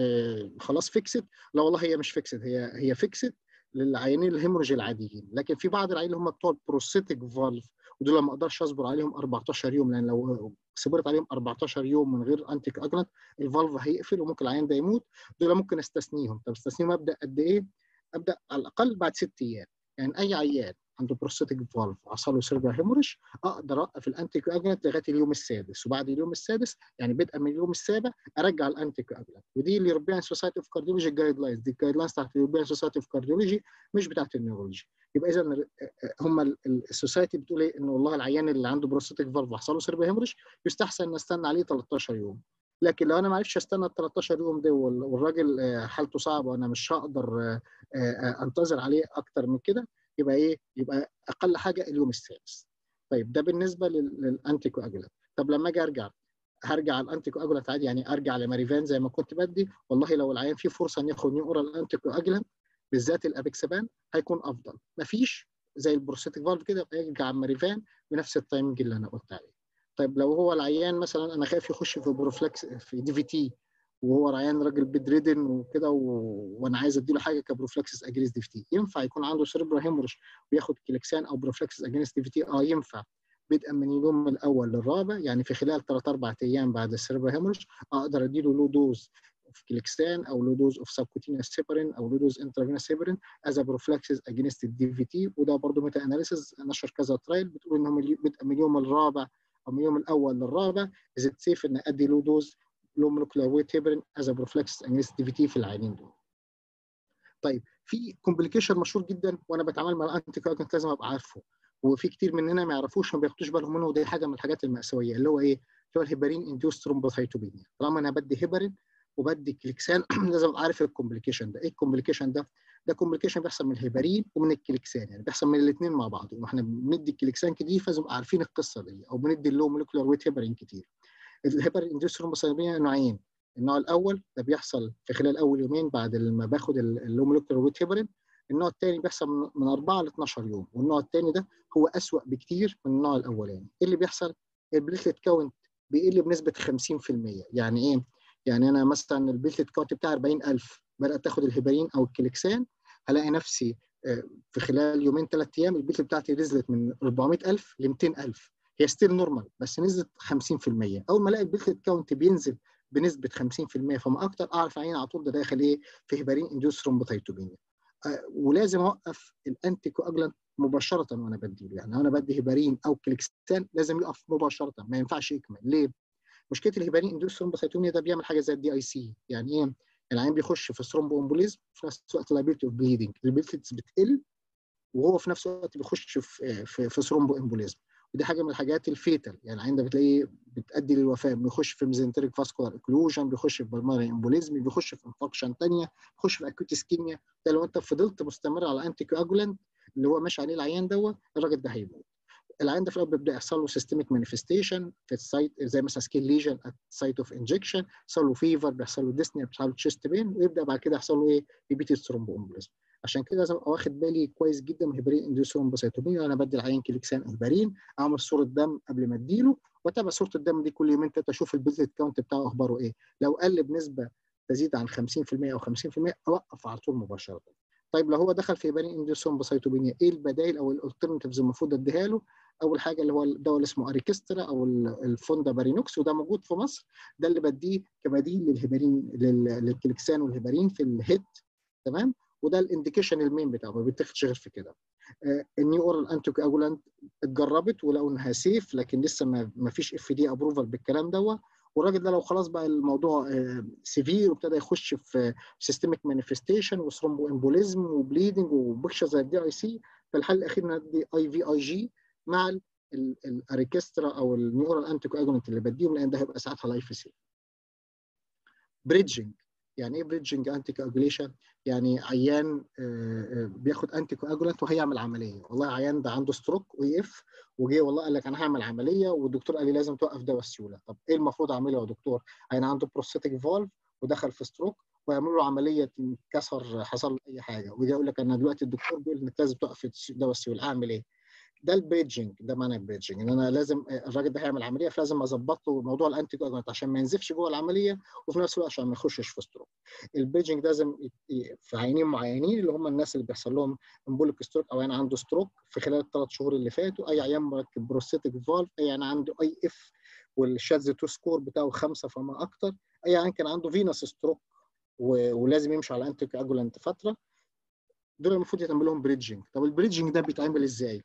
خلاص فيكسد لا والله هي مش فيكسد هي هي فيكسد للعيانين الهيموريج العاديين لكن في بعض العيانين اللي هم بتوع البروستيك فالف ودول ما اقدرش اصبر عليهم 14 يوم لان لو صبرت عليهم 14 يوم من غير انتي اجلنت الفالف هيقفل وممكن العيان ده يموت دول ممكن استثنيهم طب استثنيهم ابدا قد ايه؟ ابدا على الاقل بعد ست ايام يعني اي عيان عنده بروستاتيك فالف حصل له سيرفر هيموريج اقدر اوقف الانتي كواجلانت لغايه اليوم السادس وبعد اليوم السادس يعني بدءا من اليوم السابع ارجع الانتي كواجلانت ودي اليوروبيان سوسايتي اوف كارديولوجي جايد لاينز دي الجايد لاينز بتاعت اليوروبيان سوسايتي اوف كارديولوجي مش بتاعت النيورولوجي يبقى اذا هم السوسايتي بتقول ايه ان والله العيان اللي عنده بروستاتيك فالف وحصل له سيرفر هيموريج يستحسن نستنى عليه 13 يوم لكن لو انا ما عرفتش استنى ال 13 يوم ده والراجل حالته صعبه وانا مش هقدر انتظر عليه اكتر من كده يبقى ايه؟ يبقى اقل حاجه اليوم السادس. طيب ده بالنسبه للانتي كواجولانت. طب لما اجي ارجع هرجع على الانتي كواجولانت عادي يعني ارجع لماريفان زي ما كنت بدي والله لو العيان فيه فرصه ان ياخد نيو اورال انتي كواجولانت بالذات الابيكسبان هيكون افضل. مفيش زي البروستاتيك فالف كده يرجع على ماريفان بنفس التايمنج اللي انا قلت عليه. طيب لو هو العيان مثلا انا خايف يخش في بروفلكس في دي في تي وهو ريان راجل بيد ريدن وكده و... وانا عايز اديله حاجه كبروفلكسس اجينست دي في تي ينفع يكون عنده سيربرا هيموريج وياخد كليكسان او بروفلكسس اجينست دي في تي اه ينفع بدءا من اليوم الاول للرابع يعني في خلال ثلاث اربع ايام بعد السيربرا هيموريج اقدر اديله لو دوز اوف كليكسان او لو دوز اوف سبكوتينيوس سيبرين او لو دوز انترافينوس سيبرين از بروفلكسس اجينست الدي في تي وده برضه ميتا اناليسيز نشر كذا ترايل بتقول ان هم بدءا من اليوم الرابع او من اليوم الاول للرابع از سيف ان ادي لو دوز لو مولكيولار ويت هيبرين از بروفلكس اجينست دي في تي في العينين دول. طيب في كومبليكيشن مشهور جدا وانا بتعامل مع الانتي كواجنت لازم ابقى عارفه وفي كتير مننا ما يعرفوش ما بياخدوش بالهم منه ودي حاجه من الحاجات المأساويه اللي هو ايه؟ اللي هو الهيبرين انديوس ثرومبوثايتوبينيا طالما انا بدي هيبرين وبدي كليكسان لازم ابقى عارف الكومبليكيشن ده ايه الكومبليكيشن ده؟ ده كومبليكيشن بيحصل من الهيبرين ومن الكليكسان يعني بيحصل من الاثنين مع بعض واحنا بندي الكليكسان كتير فلازم نبقى عارفين القصه دي او بندي اللو مولكيولار ويت هيبرين كتير الهيبر انديوس ثرومبوثايتوبينيا نوعين النوع الاول ده بيحصل في خلال اول يومين بعد ما باخد اللو مولكيولار ويت هيبرين النوع الثاني بيحصل من 4 ل 12 يوم والنوع الثاني ده هو اسوأ بكتير من النوع الاولاني ايه اللي بيحصل البليتلت كاونت بيقل بنسبه 50% يعني ايه يعني انا مثلا البليتلت كاونت بتاعي 40000 بدات اخد الهيبرين او الكليكسان هلاقي نفسي في خلال يومين ثلاث ايام البليتلت بتاعتي نزلت من 400000 ل 200000 هي ستيل نورمال بس نزلت 50% اول ما الاقي البليتلت كاونت بينزل بنسبه 50% فما اكتر اعرف عين على طول ده داخل ايه في هيبرين اندوس ثرومبوثايتوبينيا آه ولازم اوقف الانتي كواجلانت مباشره وانا بديله يعني انا بدي هيبرين او كليكسان لازم يقف مباشره ما ينفعش يكمل ليه؟ مشكله الهيبرين اندوس ثرومبوثايتوبينيا ده بيعمل حاجه زي الدي اي سي يعني ايه؟ العين بيخش في ثرومبو امبوليزم في نفس الوقت لايبيلتي اوف بليدنج البليتلتس بتقل وهو في نفس الوقت بيخش في في, في ثرومبو امبوليزم ودي حاجه من الحاجات الفيتال يعني العين ده بتلاقيه بتؤدي للوفاه بيخش في ميزنتريك فاسكولار اكلوجن بيخش في بالماري امبوليزم بيخش في انفكشن ثانيه بيخش في اكوت اسكيميا ده لو انت فضلت مستمر على انتي كواجولانت اللي هو ماشي عليه العيان دوت الراجل ده هيموت العيان ده في الاول بيبدا يحصل له سيستميك مانيفستيشن في السايت زي مثلا سكين ليجن ات سايت اوف انجكشن بيحصل له فيفر بيحصل له ديسنيا بيحصل له تشيست بين ويبدا بعد كده يحصل له ايه ريبيتد ثرومبو امبوليزم عشان كده لازم ابقى واخد بالي كويس جدا من هيبرين انديوس ثرومبوسيتوبينيا وانا بدي العيان كليكسان هيبرين اعمل صوره دم قبل ما اديله واتابع صوره الدم دي كل يومين ثلاثه اشوف البليتلت كاونت بتاعه اخباره ايه لو قل بنسبه تزيد عن 50% او 50% اوقف على طول مباشره طيب لو هو دخل في هيبرين انديوس ثرومبوسيتوبينيا ايه البدائل او الالترناتيفز المفروض اديها له اول حاجه اللي هو الدواء اللي اسمه اريكسترا او الفوندا بارينوكس وده موجود في مصر ده اللي بديه كبديل للهيبرين للكليكسان والهيبرين في الهيد تمام وده الانديكيشن المين بتاعه ما بيتاخدش غير في كده آه النيو اورال انتي كواجولانت اتجربت ولقوا انها سيف لكن لسه ما, ما فيش اف دي ابروفال بالكلام دوت والراجل ده لو خلاص بقى الموضوع آه سيفير وابتدى يخش في سيستميك مانيفستيشن وثرومبو امبوليزم وبليدنج وبكشه زي الدي اي سي فالحل الاخير ندي اي في اي جي مع الاريكسترا او النيو اورال انتي كواجولانت اللي بديهم لان ده هيبقى ساعتها لايف سيف بريدجنج يعني ايه بريدجنج انتي كواجوليشن يعني عيان آه، آه، بياخد انتي كواجولانت وهيعمل عمليه والله عيان ده عنده ستروك ويقف وجه والله قال لك انا هعمل عمليه والدكتور قال لي لازم توقف دواء السيوله طب ايه المفروض اعمله يا دكتور عيان عنده بروستاتيك فالف ودخل في ستروك ويعملوا له عمليه انكسر حصل له اي حاجه ويجي يقول لك انا دلوقتي الدكتور بيقول انك لازم توقف دواء السيوله اعمل ايه؟ ده البريدجنج ده معنى البريدجنج ان انا لازم الراجل ده هيعمل عمليه فلازم اظبط له موضوع الانتي كواجولانت عشان ما ينزفش جوه العمليه وفي نفس الوقت عشان ما يخشش في ستروك البريدجنج ده لازم ي- ي- في عينين معينين اللي هم الناس اللي بيحصل لهم امبوليك ستروك او عيان عنده ستروك في خلال الثلاث شهور اللي فاتوا اي عيان مركب بروستاتيك فالف اي عيان عنده اي اف والشاذ تو سكور بتاعه خمسه فما اكتر اي عيان كان عنده فينس ستروك و- ولازم يمشي على انتي كواجولانت فتره دول المفروض يتعمل لهم بريدجنج طب البريدجنج ده بيتعمل ازاي؟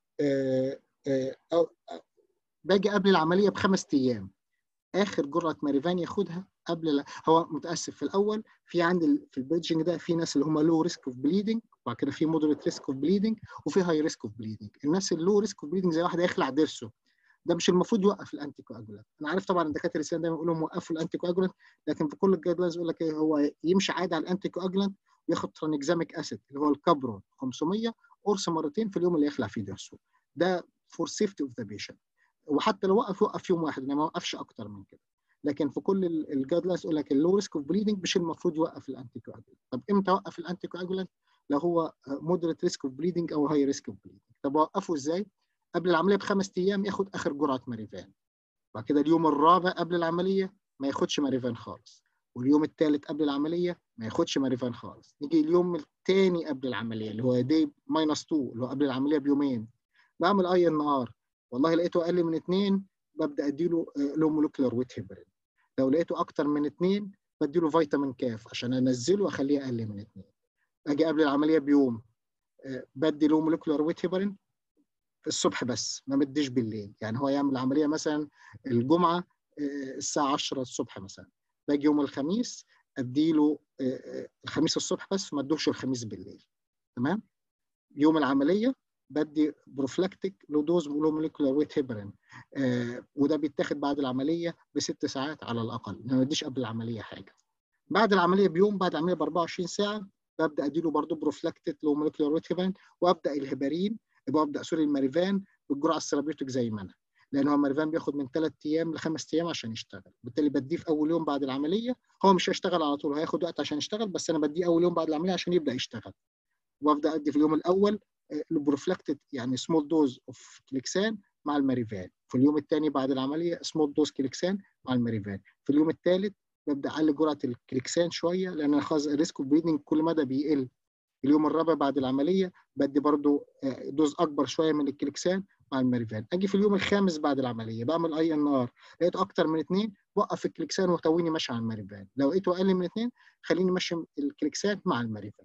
آه، آه، أو آه، باجي قبل العمليه بخمس ايام اخر جرعه ماريفان ياخدها قبل ال- هو متاسف في الاول في عند ال- في البريدجنج ده في ناس اللي هم لو ريسك اوف بليدنج وبعد كده في مودريت ريسك اوف بليدنج وفي هاي ريسك اوف بليدنج الناس اللو ريسك اوف بليدنج زي واحد هيخلع ضرسه ده مش المفروض يوقف الانتي كواجولانت انا عارف طبعا الدكاتره الاسلام دايما يقولوا لهم وقفوا الانتي كواجولانت لكن في كل الجايد لاينز يقول لك ايه هو يمشي عادي على الانتي كواجولانت وياخد ترانكزاميك اسيد اللي هو الكابرون 500 قرص مرتين في اليوم اللي يخلع فيه ضرسه ده فور سيفتي اوف ذا بيشنت وحتى لو وقف يوقف يوم واحد انما ما وقفش اكتر من كده لكن في كل الجايد لاينز يقول لك اللو ريسك اوف بليدنج مش المفروض يوقف الانتي كواجولانت طب امتى اوقف الانتي كواجولانت لو هو مودريت ريسك اوف بليدنج او هاي ريسك اوف بليدنج طب اوقفه ازاي قبل العمليه بخمس ايام ياخد اخر جرعه ماريفان بعد كده اليوم الرابع قبل العمليه ما ياخدش ماريفان خالص واليوم الثالث قبل العمليه ما ياخدش ماريفان خالص نيجي اليوم الثاني قبل العمليه اللي هو دي ماينس 2 اللي هو قبل العمليه بيومين بعمل اي ان ار والله لقيته اقل من اثنين ببدا اديله لو مولكيولر ويت هيبرين لو لقيته اكتر من اثنين بديله فيتامين كاف عشان انزله واخليه اقل من اثنين اجي قبل العمليه بيوم آه، بدي لو مولكيولر ويت هيبرين في الصبح بس ما مديش بالليل يعني هو يعمل عمليه مثلا الجمعه آه، الساعه 10 الصبح مثلا باجي يوم الخميس اديله آه، آه، الخميس الصبح بس ما ادوش الخميس بالليل تمام يوم العمليه بدي بروفلاكتيك لو دوز لو موليكولار ويت هيبرين آه وده بيتاخد بعد العمليه بست ساعات على الاقل ما بديش قبل العمليه حاجه بعد العمليه بيوم بعد العمليه ب 24 ساعه ببدا اديله برضه بروفلاكتيك لو موليكولار ويت هيبرين وابدا الهيبارين يبقى ابدا سوري الماريفان بالجرعه السيرابيوتيك زي ما انا لان هو الماريفان بياخد من ثلاث ايام لخمس ايام عشان يشتغل بالتالي بديه في اول يوم بعد العمليه هو مش هيشتغل على طول هياخد وقت عشان يشتغل بس انا بديه اول يوم بعد العمليه عشان يبدا يشتغل وابدا ادي في اليوم الاول البروفلاكتد يعني سمول دوز اوف كليكسان مع الماريفان في اليوم الثاني بعد العمليه سمول دوز كليكسان مع الماريفان في اليوم الثالث ببدا اعلي جرعه الكليكسان شويه لان خلاص الريسك اوف بريدنج كل مدى بيقل اليوم الرابع بعد العمليه بدي برضو آه، دوز اكبر شويه من الكليكسان مع الماريفان اجي في اليوم الخامس بعد العمليه بعمل اي ان ار لقيته اكتر من اثنين وقف الكليكسان وتويني ماشي على الماريفان لو لقيته اقل من اثنين خليني ماشي الكليكسان مع الماريفان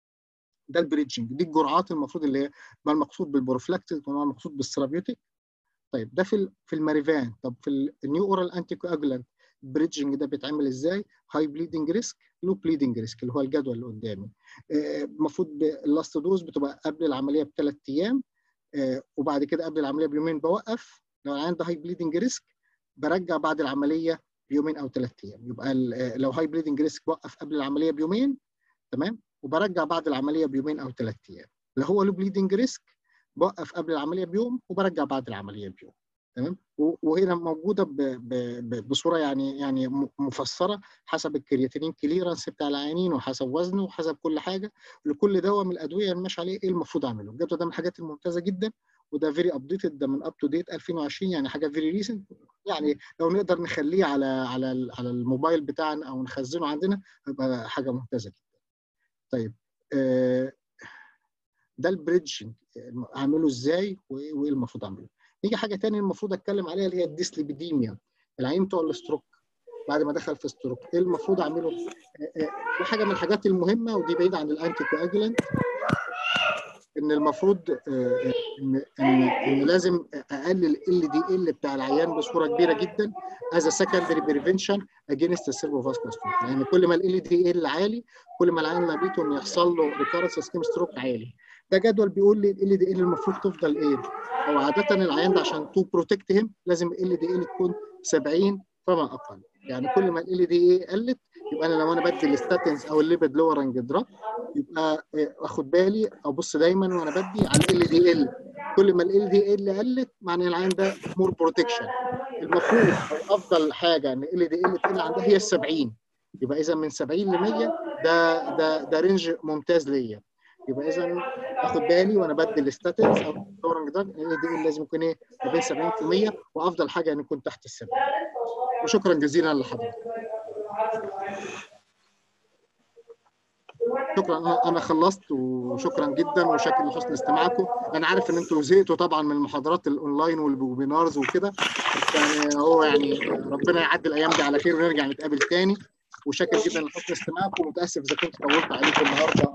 ده البريدجنج دي الجرعات المفروض اللي هي ما المقصود بالبروفلاكتيك وما المقصود بالثيرابيوتيك طيب ده في ال- في الماريفان طب في النيو اورال انتي كواجولانت البريدجنج ده بيتعمل ازاي هاي بليدنج ريسك لو بليدنج ريسك اللي هو الجدول اللي قدامي آه، المفروض اللاست دوز بتبقى قبل العمليه بثلاث ايام آه، وبعد كده قبل العمليه بيومين بوقف لو العيان ده هاي بليدنج ريسك برجع بعد العمليه بيومين او ثلاث ايام يبقى ال- آه، لو هاي بليدنج ريسك بوقف قبل العمليه بيومين تمام وبرجع بعد العمليه بيومين او ثلاث ايام لو هو لو بليدنج ريسك بوقف قبل العمليه بيوم وبرجع بعد العمليه بيوم تمام و- وهنا موجوده ب- ب- ب- بصوره يعني يعني م- مفسره حسب الكرياتينين كليرنس بتاع العيانين وحسب وزنه وحسب كل حاجه لكل دواء من الادويه اللي ماشي عليه ايه المفروض اعمله الجدول ده من الحاجات الممتازه جدا وده فيري ابديتد ده من اب تو ديت 2020 يعني حاجه فيري ريسنت يعني لو نقدر نخليه على على ال- على الموبايل بتاعنا او نخزنه عندنا يبقى حاجه ممتازه جدا طيب آه، ده البريدج اعمله ازاي وايه وإيه المفروض اعمله نيجي حاجه تانية المفروض اتكلم عليها اللي هي الديسليبيديميا العين بتوع الستروك بعد ما دخل في ستروك ايه المفروض اعمله آه، آه، دي حاجه من الحاجات المهمه ودي بعيده عن الانتي كواجولانت ان المفروض آه، ان ان ان لازم اقلل ال دي ال بتاع العيان بصوره كبيره جدا از سكندري بريفنشن اجينست السيرفو فاسكولار ستروك لان كل ما ال دي ال عالي كل ما العيان لابيته انه يحصل له ريكارنس سكيم ستروك عالي ده جدول بيقول لي ال دي ال المفروض تفضل ايه او عاده العيان ده عشان تو بروتكت هيم لازم ال دي ال تكون 70 فما اقل يعني كل ما ال دي اي قلت يبقى انا لو انا بدي الستاتينز او الليبيد لورنج دراج يبقى آه، اخد بالي ابص دايما وانا بدي على ال دي ال كل ما ال دي ال قلت معنى العين ده مور بروتكشن المفروض افضل حاجه ان ال دي ال تقل عندها هي ال 70 يبقى اذا من 70 ل 100 ده ده ده رينج ممتاز ليا يبقى اذا اخد بالي وانا بدي الستاتينز او اللورنج دراج ال دي ال لازم يكون ايه ما بين 70 و 100 وافضل حاجه ان يكون تحت ال 70 وشكرا جزيلا لحضرتك شكرا أنا- انا خلصت وشكرا جدا وشكرا لحسن استماعكم انا عارف ان انتوا زهقتوا طبعا من المحاضرات الاونلاين والويبينارز وكده بس يعني هو يعني ربنا يعدي الايام دي على خير ونرجع نتقابل تاني وشاكر جدا لحسن استماعكم ومتاسف اذا كنت طولت عليكم النهارده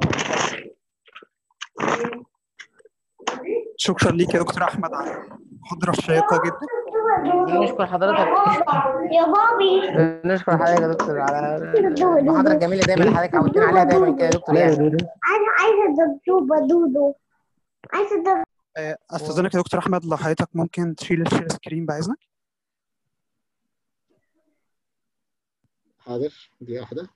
شكرا ليك يا دكتور احمد على المحاضره الشيقه جدا نشكر حضرتك يا بابي نشكر حضرتك يا دكتور على المحاضرة الجميلة دايما اللي حضرتك عودتنا عليها دايما كده يا دكتور يعني انا عايزه دبدوبه دودو عايزه دب آه، استاذنك يا دكتور احمد لو حضرتك ممكن تشيل الشير سكرين باذنك حاضر دقيقه واحده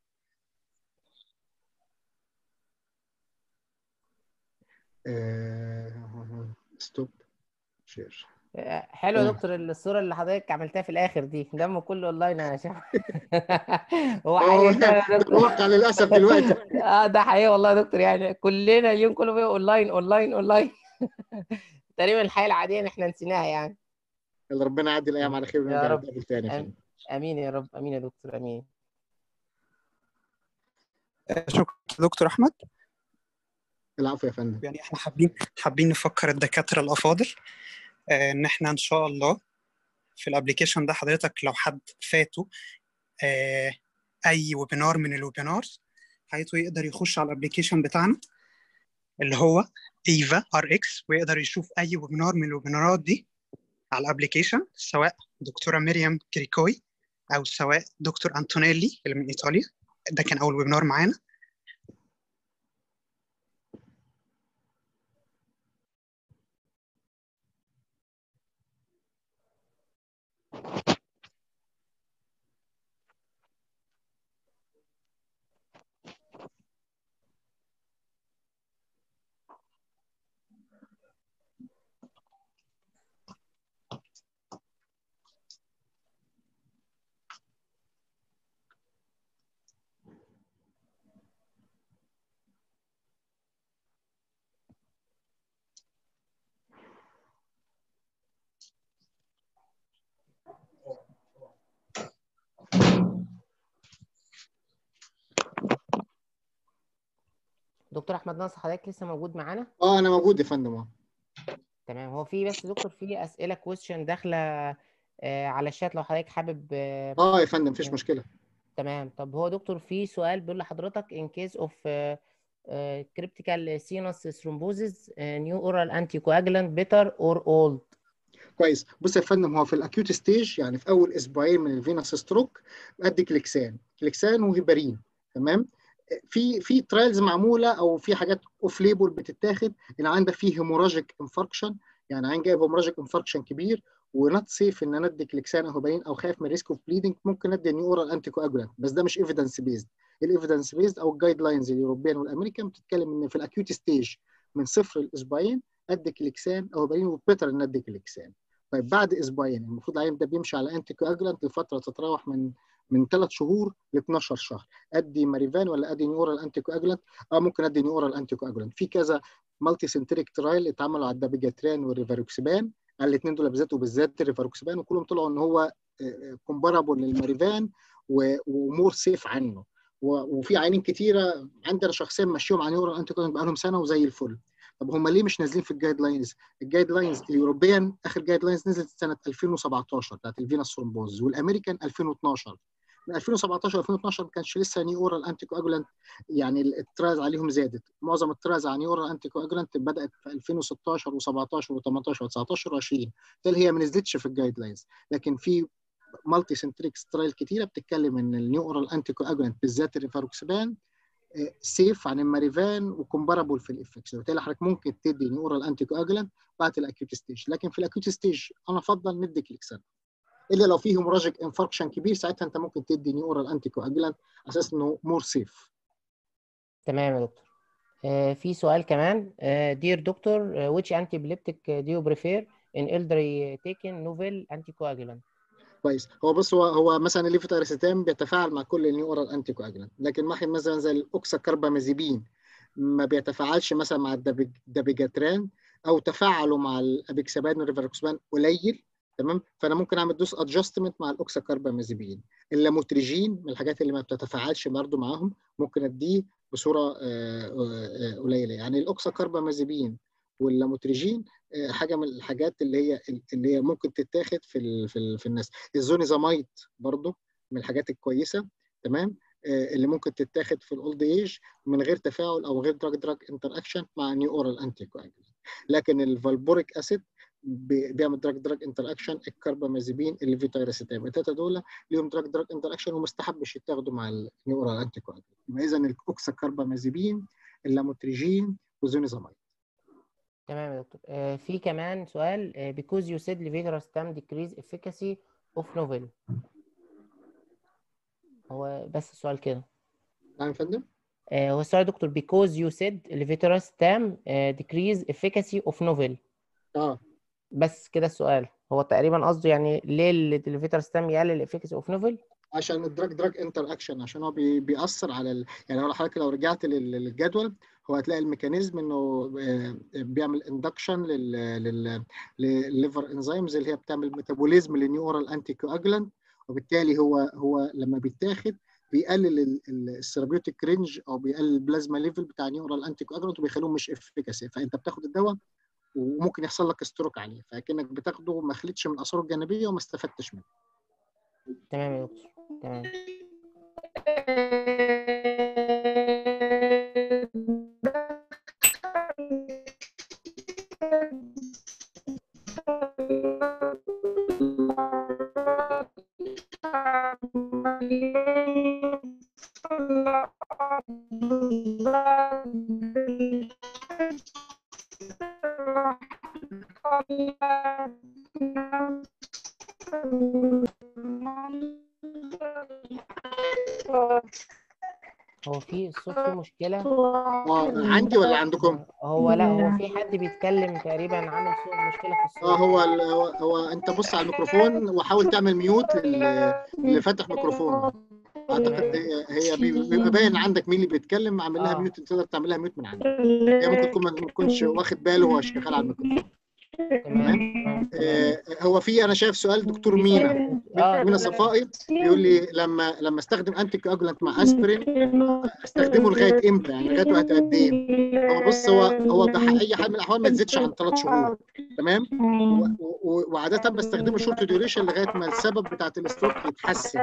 ستوب شير حلو يا تمام. دكتور الصورة اللي حضرتك عملتها في الآخر دي دمه كله أونلاين يا شباب هو هو حقيقي ده يا دكتور الواقع للاسف دلوقتي اه ده حقيقي والله يا دكتور يعني كلنا اليوم كله بقى اونلاين اونلاين اونلاين تقريبا الحياه العاديه اللي احنا نسيناها يعني يلا ربنا يعدي الايام على خير يا ونرجع رب. نتقابل تاني يا آمين. فندم. امين يا رب امين يا دكتور امين آه، شكرا يا دكتور احمد العفو يا فندم يعني احنا حابين حابين نفكر الدكاتره الافاضل آه، ان احنا ان شاء الله في الابليكيشن ده حضرتك لو حد فاته آه، اي ويبينار من الويبينارز حيث يقدر يخش على الابليكيشن بتاعنا اللي هو ايفا ار اكس ويقدر يشوف اي ويبينار من الويبينارات دي على الابليكيشن سواء دكتوره مريم كريكوي او سواء دكتور انتونيلي اللي من ايطاليا ده كان اول ويبينار معانا دكتور احمد ناصر حضرتك لسه موجود معانا اه انا موجود يا فندم اه تمام هو في بس دكتور في اسئله كويستشن داخله آه، على الشات لو حضرتك حابب آه، اه يا فندم مفيش مشكله تمام طب هو دكتور في سؤال بيقول لحضرتك in case of uh, uh, cryptical sinus thrombosis uh, new oral anticoagulant better or old كويس بص يا فندم هو في الاكيوت ستيج يعني في اول اسبوعين من الفينوس ستروك ادي كليكسان كليكسان وهيبارين تمام في في ترايلز معموله او في حاجات اوف ليبل بتتاخد ان عندك فيه هيموراجيك انفاركشن يعني عين جايب هيموراجيك انفاركشن كبير ونوت سيف ان انا ادي كليكسان او هيبارين او خايف من ريسك اوف بليدنج ممكن ادي نيو اورال انتي كواجولانت بس ده مش ايفيدنس بيزد الايفيدنس بيزد او الجايد لاينز الاوروبيان والامريكان بتتكلم ان في الاكيوت ستيج من صفر لاسبوعين ادي كليكسان او هيبارين وبيتر ان ادي كليكسان طيب بعد اسبوعين المفروض العيان ده بيمشي على انتي كواجولانت لفتره تتراوح من من ثلاث شهور ل 12 شهر ادي ماريفان ولا ادي نيورال انتي كواجولانت اه ممكن ادي نيورال انتي كواجولانت في كذا مالتي سنتريك ترايل اتعملوا على الدابيجاتران والريفاروكسبان الاثنين دول بالذات وبالذات الريفاروكسبان وكلهم طلعوا ان هو كومبارابل للماريفان ومور سيف عنه و- وفي عيانين كتيره عندنا شخصيا ماشيهم على نيورال انتي كواجولانت بقالهم سنه وزي الفل طب هم ليه مش نازلين في الجايد لاينز؟ الجايد لاينز الاوروبيان اخر جايد لاينز نزلت سنه 2017 بتاعت الفينوس ثرومبوز والامريكان 2012 من 2017 2012 ما كانش لسه نيو اورال انتي كواجولانت يعني التراز عليهم زادت معظم التراز على نيو اورال انتي كواجولانت بدات في 2016 و17 و18 و19 و20 ده هي ما نزلتش في الجايد لاينز لكن في مالتي سنتريك ترايل كتيره بتتكلم ان النيو اورال انتي كواجولانت بالذات الريفاروكسبان سيف عن الماريفان وكومبارابل في الافكتس وبالتالي حضرتك ممكن تدي نيورال انتي كواجولانت بعد الاكيوت ستيج لكن في الاكيوت ستيج انا افضل ندي كليكسان الا لو في هيموراجيك انفاركشن كبير ساعتها انت ممكن تدي نيو اورال انتي كواجلانت على اساس انه مور سيف تمام يا دكتور آه، في سؤال كمان دير دكتور which antibiotic do you prefer in elderly taken novel anticoagulant كويس هو بص هو هو مثلا الليفوتيراسيتام بيتفاعل مع كل النيو اورال انتي كواجلانت لكن واحد مثلا زي الاوكساكاربامازيبين ما بيتفاعلش مثلا مع الدابيج- الدابيجاتران او تفاعله مع الابيكسابان والريفاروكسبان قليل تمام فانا ممكن اعمل دوس ادجستمنت مع الاوكساكاربامازيبين اللاموتريجين من الحاجات اللي ما بتتفاعلش برضه معاهم ممكن اديه بصوره آه، آه، آه، قليله يعني الاوكساكاربامازيبين واللاموتريجين آه، حاجه من الحاجات اللي هي اللي هي ممكن تتاخد في ال في, ال في الناس الزونيزامايد برضه من الحاجات الكويسه تمام آه، اللي ممكن تتاخد في الاولد ايج من غير تفاعل او غير دراج دراج انتر اكشن مع نيو اورال انتي لكن الفالبوريك اسيد بي- بيعمل دراج دراج انتر اكشن الكربامازيبين الليفيتايراسيتام الثلاثه دول ليهم دراج دراج انتر اكشن وما استحبش يتاخدوا مع النيو اورال انتي يبقى اذا الاوكساكاربامازيبين اللاموتريجين وزونيزامايد تمام يا دكتور آه، في كمان سؤال آه، because you said levetiracetam decrease efficacy of novel هو بس السؤال كده نعم يا فندم آه، هو السؤال يا دكتور because you said levetiracetam آه، decrease efficacy of novel اه بس كده السؤال هو تقريبا قصده يعني ليه الليفيتراستام يقلل efficacy of novel عشان الدراج دراج انتر اكشن عشان هو بي بيأثر على ال... يعني لو حضرتك لو رجعت لل- للجدول هو هتلاقي الميكانيزم انه آه، بيعمل اندكشن لل لل للليفر انزيمز اللي هي بتعمل ميتابوليزم للنيو اورال انتي كواجلانت وبالتالي هو هو لما بيتاخد بيقلل السيرابيوتيك رينج او بيقلل البلازما ليفل بتاع نيو اورال انتي كواجلانت وبيخلوه مش افيكاسي فانت بتاخد الدواء وممكن يحصل لك ستروك عليه فكانك بتاخده ما خليتش من اثاره الجانبيه وما استفدتش منه تمام يا دكتور تمام هو في الصوت فيه مشكلة اه عندي ولا عندكم؟ هو لا هو في حد بيتكلم تقريبا عامل صوت مشكلة في الصوت اه هو ال- هو, هو انت بص على الميكروفون وحاول تعمل ميوت لل- اللي فاتح ميكروفون اعتقد هي هي بي- بيبقى باين عندك مين اللي بيتكلم عامل لها آه. ميوت انت تقدر تعملها ميوت من عندك هي ممكن تكون ما تكونش واخد باله وهو شغال على الميكروفون تمام تمام آه هو في انا شايف سؤال دكتور مينا اه مينا صفائي بيقول لي لما لما استخدم انتي كواجولانت مع اسبرين استخدمه لغايه امتى يعني لغايه وقت قد ايه هو بص هو هو بح- اي حال من الاحوال ما تزيدش عن ثلاث شهور تمام و- و- وعاده بستخدمه شورت ديوريشن لغايه ما السبب بتاعت الاستروك يتحسن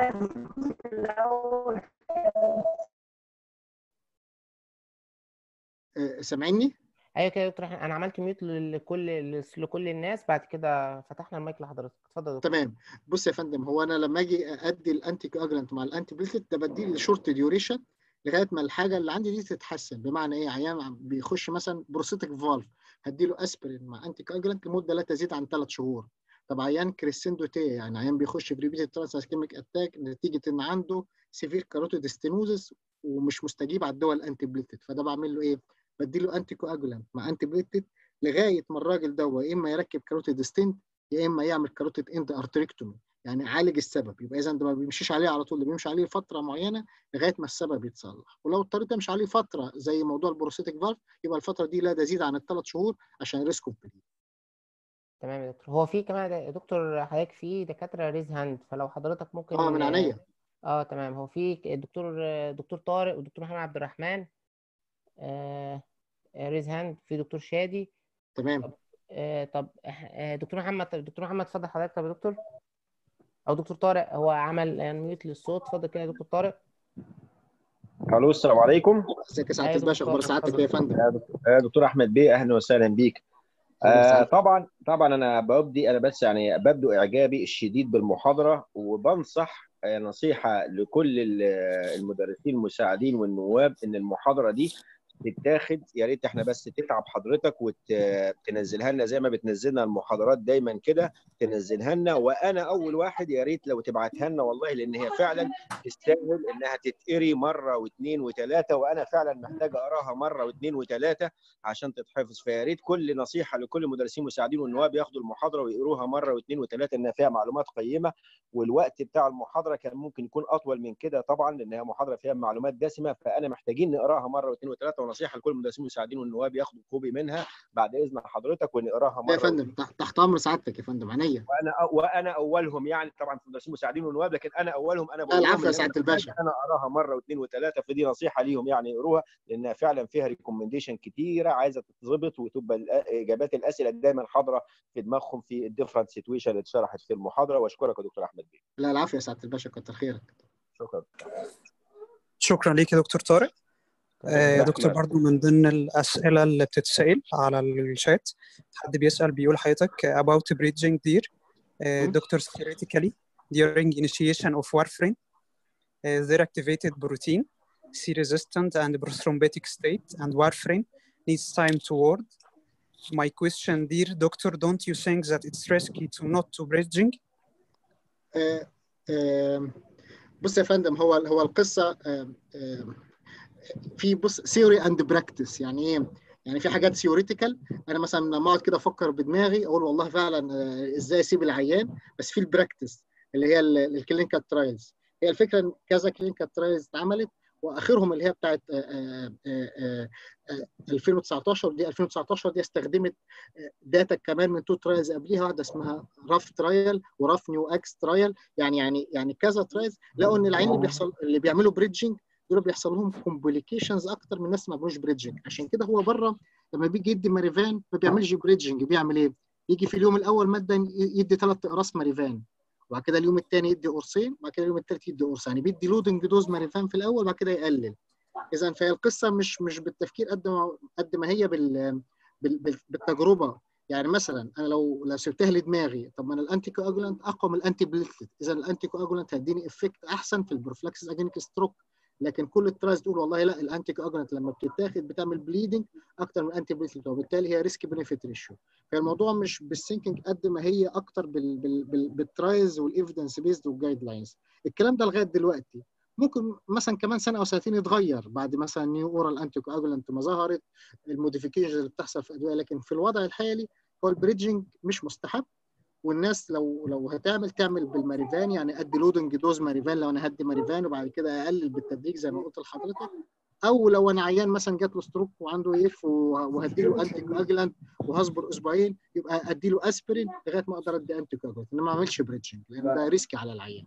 آه، سامعني ايوه كده يا دكتور إحنا- انا عملت ميوت لكل لكل الناس بعد كده فتحنا المايك لحضرتك اتفضل يا دكتور تمام بص يا فندم هو انا لما اجي ادي الانتي كواجولانت مع الانتي بليتلت ده بديه لشورت ديوريشن لغايه ما الحاجه اللي عندي دي تتحسن بمعنى ايه عيان عم- بيخش مثلا بروستاتيك فالف هديله اسبرين مع انتي كواجولانت لمده لا تزيد عن ثلاث شهور طب عيان كريسندو تي يعني عيان بيخش في ريبيتد ترانساسكيميك اتاك نتيجه ان عنده سيفير كاروتيد ستينوزس ومش مستجيب على الدواء الانتي بليتلت فده بعمل له ايه؟ بديله انتي كواجولانت مع انتي بليتلت لغايه ما الراجل ده يا اما يركب كاروتيد ستنت يا اما يعمل كاروتيد اند ارتريكتومي يعني عالج السبب يبقى اذا ده ما بيمشيش عليه على طول ده بيمشي عليه فتره معينه لغايه ما السبب يتصلح ولو اضطريت امشي عليه فتره زي موضوع البروستاتيك فالف يبقى الفتره دي لا تزيد عن الثلاث شهور عشان ريسك اوف بليد تمام يا دكتور هو في كمان يا دكتور حضرتك في دكاتره ريز هاند فلو حضرتك ممكن اه من عينيا اه تمام هو في الدكتور دكتور طارق والدكتور محمد عبد الرحمن آه ريز هاند في دكتور شادي تمام آه طب إح- آه دكتور محمد دكتور محمد اتفضل حضرتك طب يا دكتور او دكتور طارق هو عمل ميوت للصوت اتفضل كده يا دكتور طارق الو السلام عليكم ازيك يا سعاده أيوة الباشا دكتور، اخبار سعادتك اتفضل. إيه يا فندم يا دكتور- يا دكتور احمد بيه اهلا وسهلا بيك أهلا آه وسهلا. طبعا طبعا انا ببدي انا بس يعني ببدو اعجابي الشديد بالمحاضره وبنصح آه، نصيحه لكل ال- المدرسين المساعدين والنواب ان المحاضره دي تتاخد يا ريت احنا بس تتعب حضرتك وتنزلها لنا زي ما بتنزلنا المحاضرات دايما كده تنزلها لنا وانا اول واحد يا ريت لو تبعتها لنا والله لان هي فعلا تستاهل انها تتقري مره واثنين وثلاثه وانا فعلا محتاج اقراها مره واثنين وثلاثه عشان تتحفظ فيا ريت كل نصيحه لكل المدرسين المساعدين والنواب ياخدوا المحاضره ويقروها مره واثنين وثلاثه انها فيها معلومات قيمه والوقت بتاع المحاضره كان ممكن يكون اطول من كده طبعا لانها محاضره فيها معلومات دسمه فانا محتاجين نقراها مره واثنين وثلاثه ونصيحه لكل المدرسين المساعدين والنواب ياخدوا كوبي منها بعد اذن حضرتك ونقراها يا مره فندم تحت تحت امر سعادتك يا فندم عينيا وانا وانا اولهم يعني طبعا في المدرسين المساعدين والنواب لكن انا اولهم انا بقول لهم العفو يا إن سعاده أنا الباشا انا اقراها مره واثنين وثلاثه فدي نصيحه ليهم يعني يقروها لانها فعلا فيها ريكومنديشن كتيره عايزه تتظبط وتبقى الأ- اجابات الاسئله دايما حاضره في دماغهم في الديفرنت سيتويشن اللي اتشرحت في المحاضره واشكرك يا دكتور احمد بيه لا العفو يا سعاده الباشا كتر خيرك شكرا شكرا ليك يا دكتور طارق آه، يا دكتور أحمد. برضو من ضمن الأسئلة اللي بتتسأل على الشات حد بيسأل بيقول حضرتك about bridging deer uh, مم. doctors theoretically during initiation of warfarin uh, their activated protein C resistant and prothrombotic state and warfarin needs time to work my question dear doctor don't you think that it's risky to not to bridging آه، آه، بص يا فندم هو هو القصه آه، آه، في بص ثيوري اند براكتس يعني ايه؟ يعني في حاجات ثيوريتيكال انا مثلا لما اقعد كده افكر بدماغي اقول والله فعلا آه، ازاي اسيب العيان بس في البراكتس اللي هي الكلينيكال ترايلز هي الفكره ان كذا كلينيكال ترايلز اتعملت واخرهم اللي هي بتاعت آه، آه، آه، آه، 2019 دي 2019 دي استخدمت داتا كمان من تو ترايلز قبليها واحده اسمها راف ترايل وراف نيو اكس ترايل يعني يعني يعني كذا ترايلز لقوا ان العين اللي بيحصل اللي بيعملوا بريدجنج دول بيحصل لهم كومبليكيشنز اكتر من الناس ما بيعملوش بريدجنج عشان كده هو بره لما بيجي يدي ماريفان ما بيعملش بريدجنج بيعمل ايه؟ يجي في اليوم الاول ماده يدي ثلاث اقراص ماريفان وبعد كده اليوم الثاني يدي قرصين وبعد كده اليوم الثالث يدي قرص يعني بيدي لودنج دوز ماريفان في الاول وبعد كده يقلل اذا فهي القصه مش مش بالتفكير قد ما قد ما هي بال بال- بال- بالتجربه يعني مثلا انا لو لو سبتها لدماغي طب ما انا الانتي كواجولانت اقوى من الانتي بليتلت اذا الانتي كواجولانت هيديني افكت احسن في البروفلاكسس اجينيك ستروك لكن كل الترايز تقول والله لا الانتي كواجولانت لما بتتاخد بتعمل بليدنج اكتر من الانتي بليتلت وبالتالي هي ريسك بنفيت ريشيو فالموضوع مش بالثينكينج قد ما هي اكتر بال بال بال بالترايز والايفيدنس بيزد والجايد لاينز الكلام ده لغايه دلوقتي ممكن مثلا كمان سنه او سنتين يتغير بعد مثلا نيو اورال انتي كواجولانت ما ظهرت الموديفيكيشنز اللي بتحصل في الادويه لكن في الوضع الحالي هو البريدجنج مش مستحب والناس لو لو هتعمل تعمل بالماريفان يعني ادي لودنج دوز ماريفان لو انا هدي ماريفان وبعد كده اقلل بالتدريج زي ما قلت لحضرتك او لو انا عيان مثلا جات له ستروك وعنده يف وهدي له انتي كواجولانت وهصبر اسبوعين يبقى ادي له اسبرين لغايه ما اقدر ادي انتي كواجولانت انما ما اعملش بريدجنج لان ده ريسكي على العيان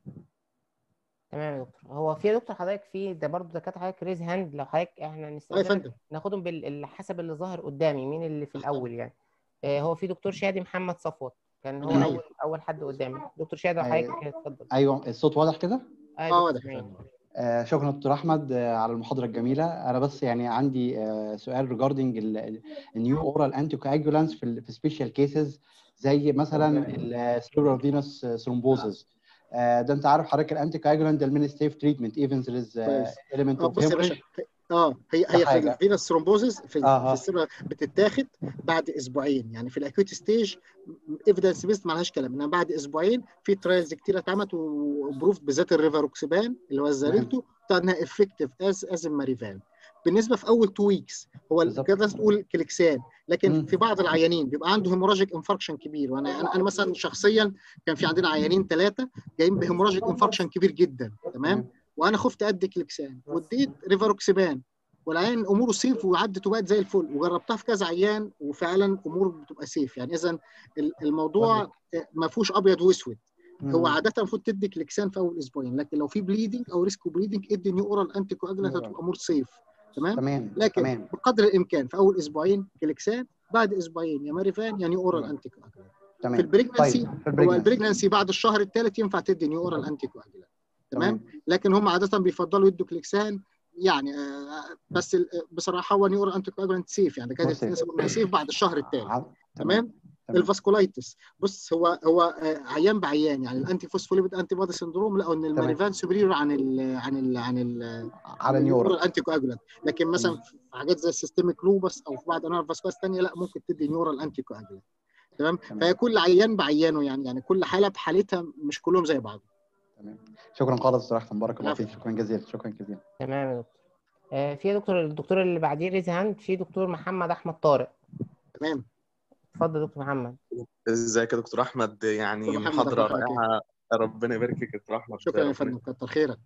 تمام يا دكتور هو في يا دكتور حضرتك في ده برضه دكاتره حضرتك ريز هاند لو حضرتك احنا اه يا نستخدمك فندم ناخدهم بال حسب اللي ظاهر قدامي مين اللي في الاول يعني آه، هو في دكتور شادي محمد صفوت كان هو عينيا. اول اول حد قدامي دكتور شادي لو حضرتك اتفضل ايوه الصوت واضح كده اه يا اه دكتور واضح يا اسماعيل. فندم آه شكرا دكتور احمد آه على المحاضره الجميله انا بس يعني عندي آه سؤال ريجاردنج النيو اورال انتي كواجولانس في ال في سبيشال كيسز زي مثلا السيرولار فينوس ثرومبوزز ده انت عارف حضرتك الانتي كواجولانت ده المين ستيف تريتمنت ايفن ذير از كويس. element اه of بص يا باشا hemorrhage اه هي ده هي في حاجة. الفينس ثرومبوزس في ال- آه، في آه. السيرة بتتاخد بعد اسبوعين يعني في الاكيوت ستيج ايفيدنس بيست مالهاش كلام انما بعد اسبوعين في ترايلز كتير اتعملت وبروف بالذات الريفاروكسبان اللي هو الزاريلتو بتاع انها افكتيف از از الماريفان بالنسبه في اول تو ويكس هو ال- بالظبط. كده تقول كليكسان لكن مم. في بعض العيانين بيبقى عنده هيموراجيك انفاركشن كبير وانا انا, أنا مثلا شخصيا كان في عندنا عيانين ثلاثه جايين بهيموراجيك انفاركشن كبير جدا تمام وانا خفت ادي كليكسان واديت ريفاروكسبان والعيان اموره سيف وعدت وبقت زي الفل وجربتها في كذا عيان وفعلا امور بتبقى سيف يعني اذا الموضوع ما فيهوش ابيض واسود هو مم. عاده المفروض تدي كليكسان في اول اسبوعين لكن لو في بليدنج او ريسك بليدنج ادي نيو اورال انتي كواجولانت هتبقى امور سيف تمام تمام لكن تمام بقدر الامكان في اول اسبوعين كليكسان بعد اسبوعين يا ماريفان يا نيو اورال انتي كواجولانت في تمام البريجنسي طيب في هو البريجنسي البريجنسي بعد الشهر الثالث ينفع تدي نيو اورال انتي كواجولانت تمام لكن هم عاده بيفضلوا يدوا كليكسان يعني آه، بس ال- بصراحه هو نيو اورال انتي كواجولانت سيف يعني كانت هو safe. النسبه انها سيف بعد الشهر الثالث ع- تمام تمام. الفاسكولايتس بص هو هو آه، عيان بعيان يعني الانتي فوسفوليبيد انتي بودي سندروم لقوا ان الماريفان سوبريور عن ال عن ال عن ال على نيورال الانتي كواجولانت لكن مثلا تمام. في حاجات زي السيستميك لوبس او في بعض انواع الفاسكولايتس الثانيه لا ممكن تدي نيورال انتي كواجولانت تمام تمام. فهي كل عيان بعيانه يعني يعني كل حاله بحالتها مش كلهم زي بعض تمام شكرا خالص دكتور احمد بارك الله العفو. فيك شكرا جزيلا شكرا جزيلا تمام يا دكتور آه، في يا دكتور الدكتور اللي بعديه ريز هاند في دكتور محمد احمد طارق تمام اتفضل يا دكتور محمد ازيك يا دكتور احمد يعني دكتور محمد، محاضره أخبارك إيه؟ رائعه ربنا يبارك فيك يا دكتور احمد شكرا يا ربنا فندم كتر خيرك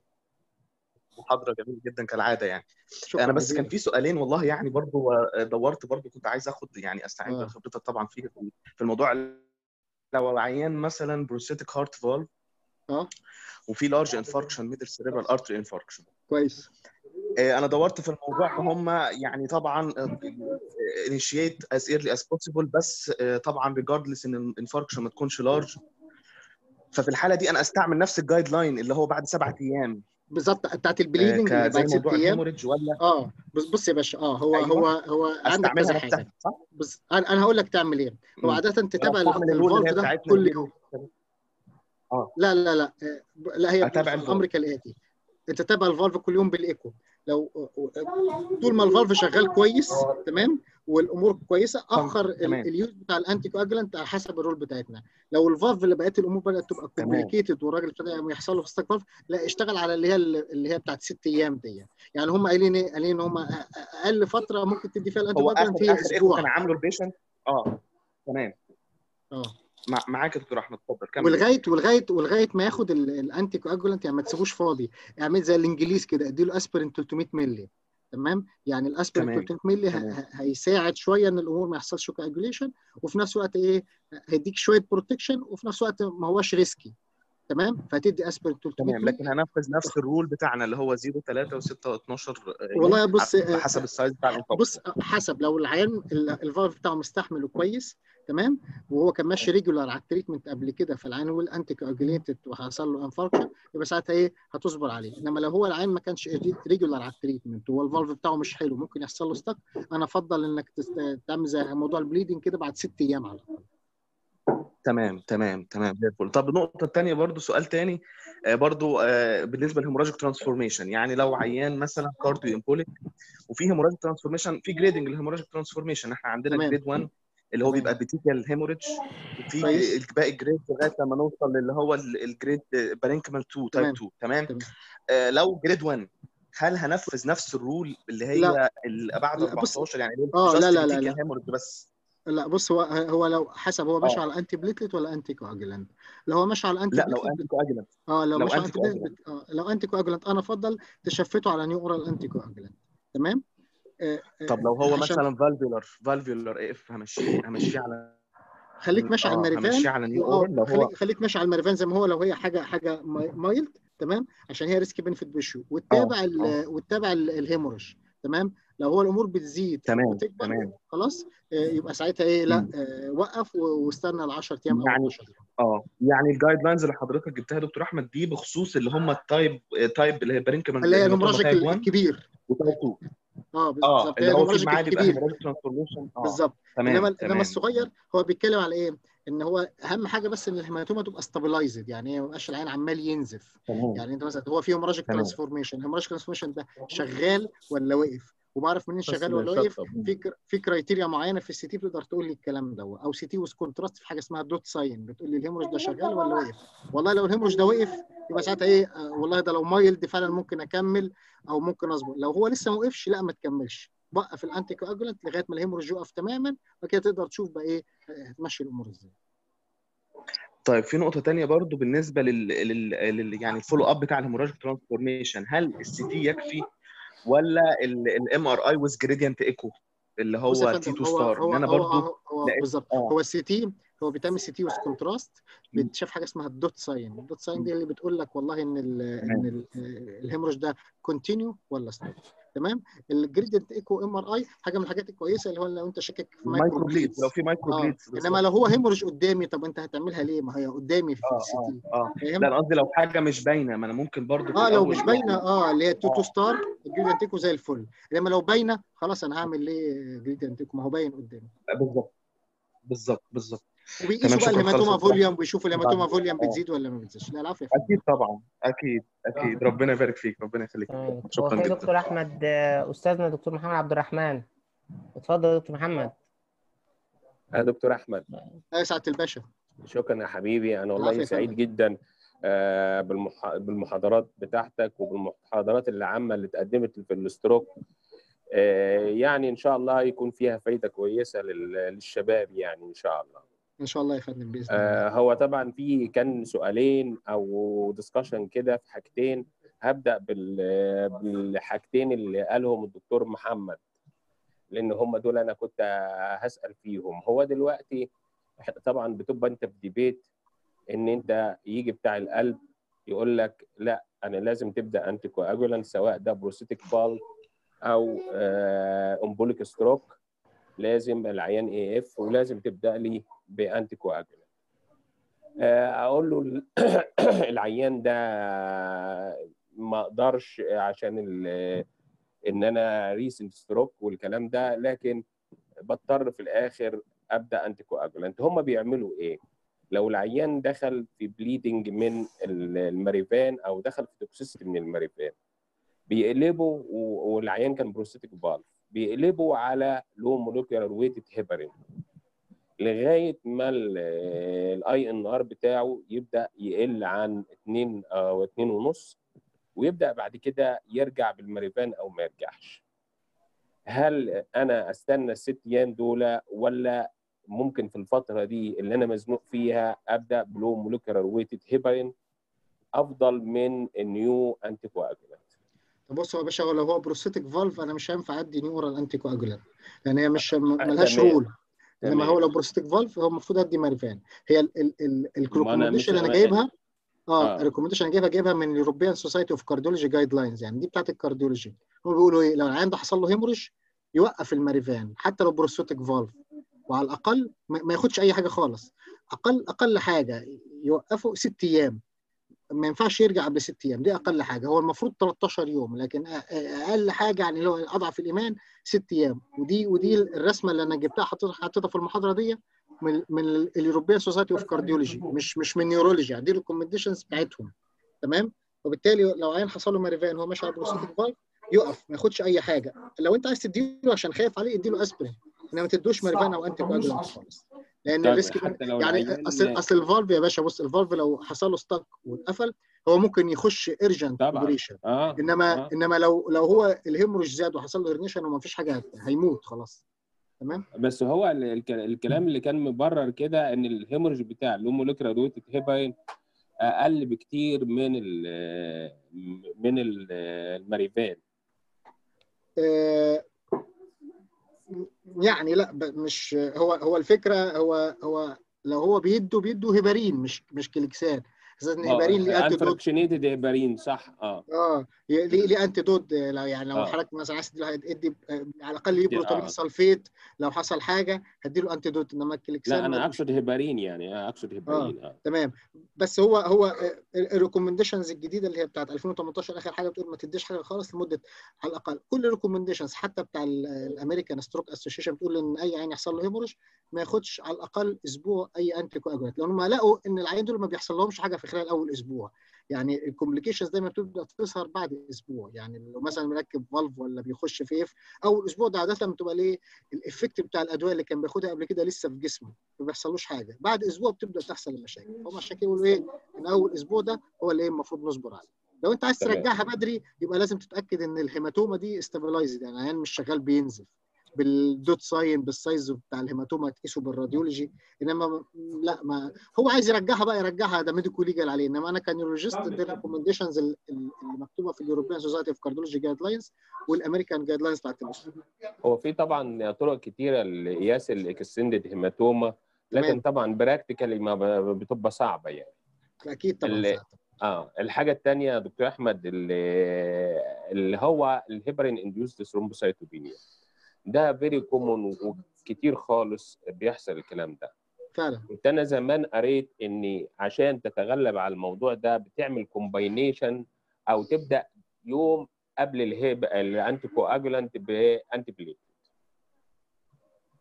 محاضره جميله جدا كالعاده يعني شكرا انا بس جزيلا. كان في سؤالين والله يعني برضو آه، دورت برضو كنت عايز اخد يعني استعين آه. بخبرتك طبعا فيه في الموضوع لو عيان مثلا بروستاتيك هارت فالف اه وفي لارج انفاركشن ميدل سيريبرال ارتري انفاركشن كويس انا دورت في الموضوع فهم يعني طبعا انيشيت از ايرلي از بوسيبل بس آه، طبعا ريجاردلس ان الانفاركشن ما تكونش لارج ففي الحاله دي انا استعمل نفس الجايد لاين اللي هو بعد سبعة ايام بالظبط بتاعت آه، البليدنج اللي كزي بعد ست موضوع ايام الهيموريدج ولا اه بص بص يا باشا اه هو أيوة. هو هو عندك استعملها كذا نفسها حاجه صح؟ بص انا انا هقول لك تعمل ايه هو مم. عاده تتابع ولا استعمل الرول اللي الفالف هي ده بتاعتنا كل اللي يوم اه لا لا لا آه، لا هي اتابع بص، الفالف الامر كالاتي انت تتابع الفالف كل يوم بالايكو لو طول ما الفالف شغال كويس تمام والامور كويسه اخر ال- تمام. اليوز بتاع الانتي كواجلانت على حسب الرول بتاعتنا لو الفالف اللي بقت الامور بدات تبقى تمام. كومبليكيتد والراجل ابتدى يحصل له فستك فالف لا اشتغل على اللي هي اللي هي بتاعت ست ايام دي يعني هم قايلين ايه قايلين ان هم أ- اقل فتره ممكن تدي فيها الانتي هو اخر كواجلانت هي اخر ايكو اسبوع كان عامله البيشنت اه تمام اه مع... معاك يا دكتور احمد اتفضل كمل ولغايه ولغايه ولغايه ما ياخد ال- الانتي كواجولانت يعني ما تسيبوش فاضي اعمل زي الانجليز كده اديله اسبرين 300 مللي تمام يعني الاسبرين تمام. 300 مللي ه- تمام. ه- هيساعد شويه ان الامور ما يحصلش كواجوليشن وفي نفس الوقت ايه هيديك شويه بروتكشن وفي نفس الوقت ما هوش ريسكي تمام فهتدي اسبرين 300 تمام مللي لكن هنفذ نفس الرول بتاعنا اللي هو 0 3 و6 و12 والله بص آه، حسب السايز بتاع الانفاق بص حسب لو العيان ال- الفالف بتاعه مستحمل وكويس تمام وهو كان ماشي ريجولار على التريتمنت قبل كده فالعيان هو الانتي كواجوليتد وحصل له انفاركشن يبقى ساعتها ايه هتصبر عليه انما لو هو العيان ما كانش ريجولار على التريتمنت وهو الفالف بتاعه مش حلو ممكن يحصل له ستك انا افضل انك تست- تعمل زي موضوع البليدنج كده بعد ست ايام على طول تمام تمام تمام زي الفل طب النقطة الثانية برضو سؤال تاني آه، برضو آه، بالنسبة للهيموراجيك ترانسفورميشن يعني لو عيان مثلا كارديو امبوليك وفي هيموراجيك ترانسفورميشن في جريدنج للهيموراجيك ترانسفورميشن احنا عندنا تمام. جريد 1 اللي هو تمام. بيبقى بيتيكال هيموريدج وفي كويس. باقي الجريد لغايه لما نوصل للي هو ال- الجريد بارينكمان 2 تايب تمام. 2 تمام تمام. آه لو جريد 1 هل هنفذ نفس الرول اللي هي لا. اللي بعد لا، بص. 14 يعني اللي آه، just لا، لا، لا، petechial لا. hemorrhage بس لا بص هو هو لو حسب هو ماشي آه. على انتي بليتلت ولا انتي كواجولانت لو هو ماشي على انتي لا لو بليتلت انتي كواجلنت اه لو, لو مش أنتي انتي كواجولانت. اه لو انتي كواجولانت انا افضل تشفته على نيو اورال انتي كواجولانت تمام آه آه، طب لو هو عشان مثلا فالفيولار فالفيولار اف همشيه همشيه على خليك ماشي على اه الماريفان همشيه على نيو اه اورال لو هو خليك خليك ماشي على الماريفان زي ما هو لو هي حاجه حاجه ماي- مايلد تمام عشان هي ريسك بنفيت بيشو وتتابع اه ال- اه وتتابع ال- الهيموريج تمام لو هو الامور بتزيد تمام وتكبر تمام خلاص آه، يبقى ساعتها ايه لا مم. آه، وقف و- واستنى ال 10 ايام او يعني 12 يوم اه يعني الجايد لاينز اللي حضرتك جبتها يا دكتور احمد دي بخصوص اللي هم التايب تايب اللي هي بارينكمان اللي هي هيماتوما الهيموراجيك تايب 1 الكبير وتايب 2 اه اه بالظبط هي اللي هو في الهيموراجيك معاه بيبقى الكبير هيموراجيك ترانسفورميشن اه بالظبط تمام انما انما تمام الصغير هو بيتكلم على ايه؟ ان هو اهم حاجه بس ان الهيماتوما تبقى ستابلايزد يعني ما يبقاش العين عمال ينزف تمام يعني انت مثلا هو في هيموراجيك تمام ترانسفورميشن الهيموراجيك ترانسفورميشن ده شغال ولا وقف وبعرف منين بس شغال ولا ده وقف شطب في كر- في كرايتيريا معينه في السي تي بتقدر تقول لي الكلام ده او سي تي ويز كونتراست في حاجه اسمها دوت ساين بتقول لي الهيموراج ده شغال ولا وقف والله لو الهيموراج ده وقف يبقى ساعتها ايه آه والله ده لو مايلد فعلا ممكن اكمل او ممكن اصبر لو هو لسه ما وقفش لا ما تكملش وقف الانتي كواجولانت لغايه ما الهيموراج يقف تماما وكده تقدر تشوف بقى ايه آه، هتمشي الامور ازاي طيب في نقطة تانية برضو بالنسبة لل, لل... لل... يعني الفولو اب بتاع الهيموراجيك ترانسفورميشن هل السي تي يكفي ولا الام ار اي ويز جريدينت ايكو اللي بص يا هو تي فندم 2 هو ستار هو ان انا هو برضو هو, هو لقيت بالظبط اه هو السي تي هو بيتعمل سي تي ويز كونتراست م- بتشاف حاجه اسمها الدوت ساين الدوت ساين دي اللي بتقول لك والله ان ال ان تمام ال الهيموريج ده كونتينيو ولا ستوب تمام الجريدنت ايكو ام ار اي حاجه من الحاجات الكويسه اللي هو لو انت شاكك في مايكرو مايكرو بليدز لو بليدز في مايكرو اه بليدز انما بالظبط لو هو هيموريج قدامي طب انت هتعملها ليه ما هي قدامي في اه السي اه تي اه لا فاهم انا قصدي لو حاجة مش باينة ما انا ممكن برضو في اه لو الاول مش باينه يعني اه اللي هي 2 2 اه ستار الجريدنت ايكو زي الفل انما لو باينه خلاص انا هعمل ليه جريدنت ايكو ما هو باين قدامي بالظبط بالظبط بالظبط وبيقيسوا تمام بقى شكرا الهيماتوما خالص فوليوم بيشوفوا الهيماتوما بعد- فوليوم آه. بتزيد ولا ما بتزيدش لا العفو يا فندم اكيد طبعا اكيد اكيد ربنا يبارك فيك ربنا يخليك تمام يا دكتور. هو شكرا في جدا دكتور احمد آه، استاذنا دكتور محمد عبد الرحمن اتفضل يا دكتور محمد يا دكتور احمد يا سعاده الباشا شكرا يا حبيبي انا العفو والله يا سعيد فندم. جدا آه، بالمح- بالمحاضرات بتاعتك وبالمحاضرات اللي عامه اللي اتقدمت في الاستروك آه، يعني ان شاء الله يكون فيها فايده كويسه لل- للشباب يعني ان شاء الله ان شاء الله يا فندم باذن الله آه، هو طبعا في كان سؤالين او ديسكشن كده في حاجتين هبدا بال- بالحاجتين اللي قالهم الدكتور محمد لان هم دول انا كنت هسال فيهم هو دلوقتي إحنا طبعا بتبقى انت في ديبيت ان انت يجي بتاع القلب يقول لك لا انا لازم تبدا انتي كواجولانت سواء ده بروستيك فال او امبوليك ستروك لازم العيان اي اف ولازم تبدا لي بانتي كواجولانت اقول له ال- العيان ده ما اقدرش عشان ال- ان انا ريسنت ستروك والكلام ده لكن بضطر في الاخر ابدا انتي كواجولانت هم بيعملوا ايه لو العيان دخل في بليدنج من ال- الماريفان او دخل في توكسيستي من الماريفان بيقلبوا و- والعيان كان بروستاتيك فالف بيقلبوا على لو مولكيولار ويتد هيبرين لغايه ما الاي ان ار بتاعه يبدا يقل عن 2 او 2 ونص ويبدا بعد كده يرجع بالماريفان او ما يرجعش هل انا استنى الست ايام دول ولا ممكن في الفتره دي اللي انا مزنوق فيها ابدا بلو مولكيولار ويتد هيبرين افضل من النيو انتي كواجولانت طب بص يا باشا هو لو هو بروستاتيك فالف انا مش هينفع ادي نيورال انتي كواجولانت لان هي مش ملهاش تمام. رول انما تمام. هو لو بروستاتيك فالف هو المفروض ادي ماريفان هي ما أنا الكلوكوموديشن مش- اللي انا جايبها اه آه. الريكومنديشن اللي جايبها جايبها من اليوروبيان سوسايتي اوف كارديولوجي جايد لاينز يعني دي بتاعت الكارديولوجي هم بيقولوا ايه لو العيان ده حصل له هيموريج يوقف الماريفان حتى لو بروستاتيك فالف وعلى الاقل ما ما ياخدش اي حاجه خالص اقل اقل حاجه يوقفه ست ايام ما ينفعش يرجع قبل ست ايام دي اقل حاجه هو المفروض 13 يوم لكن أ- أ- اقل حاجه يعني اللي هو اضعف الايمان ست ايام ودي ودي الرسمه اللي انا جبتها حطيتها حطيتها في المحاضره دي من من اليوروبيان سوسايتي اوف كارديولوجي مش مش من نيورولوجي دي الريكومنديشنز بتاعتهم تمام وبالتالي لو عيان حصل له ماريفان هو ماشي على بروستاتيك فالف يقف ما ياخدش اي حاجه لو انت عايز تديله عشان خايف عليه اديله اسبرين انما ما تدوش ماريفان او انتي كواجولانت خالص لان طيب الريسك حتى لو يعني العيان- اصل اصل الفالف يا باشا بص الفالف لو حصل له ستاك واتقفل هو ممكن يخش ارجنت طبعا اوبريشن اه انما آه. انما لو لو هو الهيموريج زاد وحصل له هرنيشن وما فيش حاجه هيموت خلاص تمام بس هو ال- الك- الكلام اللي كان مبرر كده ان الهيموريج بتاع اللو مولكيولار ويتد هيبرين اقل بكتير من ال من ال- الماريفان آه، يعني لا ب- مش هو هو الفكره هو هو لو هو بيدوا بيدوا هيبارين مش مش كليكسان اساس ان هيبارين ليه انتي دوت انفراكشنيتد هيبرين صح اه اه ليه ليه انتي دوت لو يعني لو آه. حضرتك مثلا عايز تديله ادي آه، على الاقل ليه بروتامين آه. سلفيت لو حصل حاجه هديله انتي دوت انما الكليكسان لا انا ما- اقصد هيبرين يعني أنا اقصد هيبرين اه تمام بس هو هو الريكومنديشنز الجديده اللي هي بتاعت 2018 اخر حاجه بتقول ما تديش حاجه خالص لمده على الاقل كل الريكومنديشنز حتى بتاع الامريكان ستروك اسوشيشن بتقول ان اي عين يحصل له هيموريج ما ياخدش على الاقل اسبوع اي انتي كواجولانت لان هم لقوا ان العيان دول ما بيحصل لهمش حاجه في خلال اول اسبوع يعني الكومبليكيشنز دايما بتبدا تظهر بعد اسبوع يعني لو مثلا مركب فالف ولا بيخش فيف اول اسبوع ده عاده بتبقى ليه الافكت بتاع الادويه اللي كان بياخدها قبل كده لسه في جسمه ما بيحصلوش حاجه بعد اسبوع بتبدا تحصل المشاكل هم عشان كده يقولوا ايه ان اول اسبوع ده هو اللي إيه المفروض نصبر عليه لو انت عايز تمام. ترجعها بدري يبقى لازم تتاكد ان الهيماتوما دي استابلايزد يعني العيان مش شغال بينزف بالدوت ساين بالسايز بتاع الهيماتوما تقيسه بالراديولوجي انما م- لا ما هو عايز يرجعها بقى يرجعها ده ميديكو ليجال عليه انما انا كنيورولوجيست دي الريكومنديشنز اللي مكتوبه في اليوروبيان سوسايتي اوف كارديولوجي جايد لاينز والامريكان جايد لاينز بتاعت المستشفى هو في طبعا طرق كتيره لقياس الاكستندد هيماتوما لكن تمام. طبعا براكتيكالي ما ب- بتبقى صعبه يعني اكيد طبعا اللي- اه الحاجه الثانيه يا دكتور احمد اللي, اللي هو الهيبرين انديوست ثرومبوسايتوبينيا ده فيري كومون وكتير خالص بيحصل الكلام ده فعلا كنت انا زمان قريت ان عشان تتغلب على الموضوع ده بتعمل كومباينيشن او تبدا يوم قبل الهيب الانتي كواجولانت بانتي بليت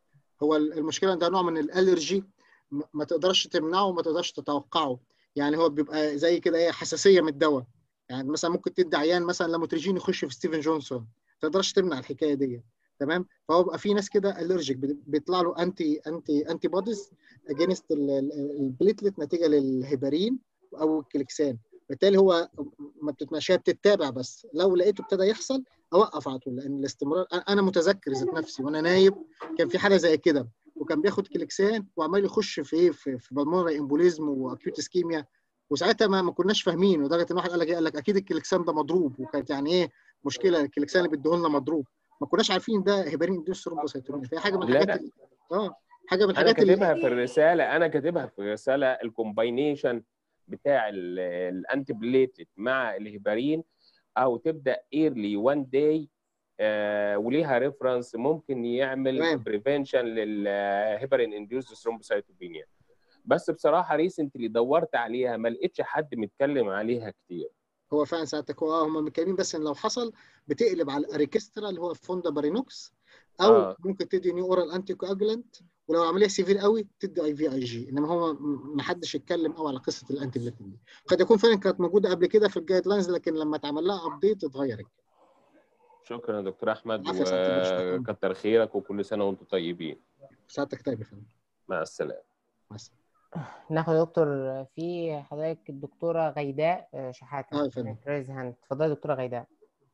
هو المشكله ده نوع من الالرجي م- ما تقدرش تمنعه وما تقدرش تتوقعه يعني هو بيبقى زي كده ايه حساسيه من الدواء يعني مثلا ممكن تدي عيان مثلا لاموتريجين يخش في ستيفن جونسون ما تقدرش تمنع الحكايه دي تمام فهو بيبقى في ناس كده الرجيك بيطلع له انتي انتي انتي بوديز اجينست البليتلت نتيجه للهيبارين او الكليكسان بالتالي هو ما بتتمشيها بتتابع بس لو لقيته ابتدى يحصل اوقف على طول لان الاستمرار أنا- انا متذكر ذات نفسي وانا نايب كان في حاله زي كده وكان بياخد كليكسان وعمال يخش في ايه في, في بالمونري امبوليزم واكيوت اسكيميا وساعتها ما, ما كناش فاهمين لدرجه ان واحد قال لك إيه؟ قال لك اكيد الكليكسان ده مضروب وكانت يعني ايه مشكله الكليكسان اللي بيديه لنا مضروب ما كناش عارفين ده هيبارين اندوس ثرومبوسيتوميا فهي حاجه من لا، الحاجات لا. اللي- اه حاجه من انا الحاجات اللي كاتبها في الرساله انا كاتبها في الرساله الكومباينيشن بتاع الانتي بليتد مع الهيبارين او تبدا ايرلي وان داي وليها ريفرنس ممكن يعمل تمام. بريفنشن للهيبارين انديوز ثرومبوسايتوبينيا بس بصراحه ريسنتلي دورت عليها ما لقيتش حد متكلم عليها كتير هو فعلا ساعتك هو هم متكلمين بس ان لو حصل بتقلب على الاريكسترا اللي هو فوندا بارينوكس او آه. ممكن تدي نيو اورال انتي كواجلانت ولو عمليه سيفير قوي تدي اي في اي جي انما هو م- ما حدش اتكلم قوي على قصه الانتي بليتين دي قد يكون فعلا كانت موجوده قبل كده في الجايد لاينز لكن لما اتعمل لها ابديت اتغيرت شكرا يا دكتور احمد العفو يا سعادة الباشا. وكتر خيرك وكل سنه وانتم طيبين ساعتك طيب يا فندم مع السلامه مع السلامة. ناخد يا دكتور في حضرتك الدكتورة غيداء آه، شحاتة اه يا فندم ريز هاند اتفضلي يا دكتورة غيداء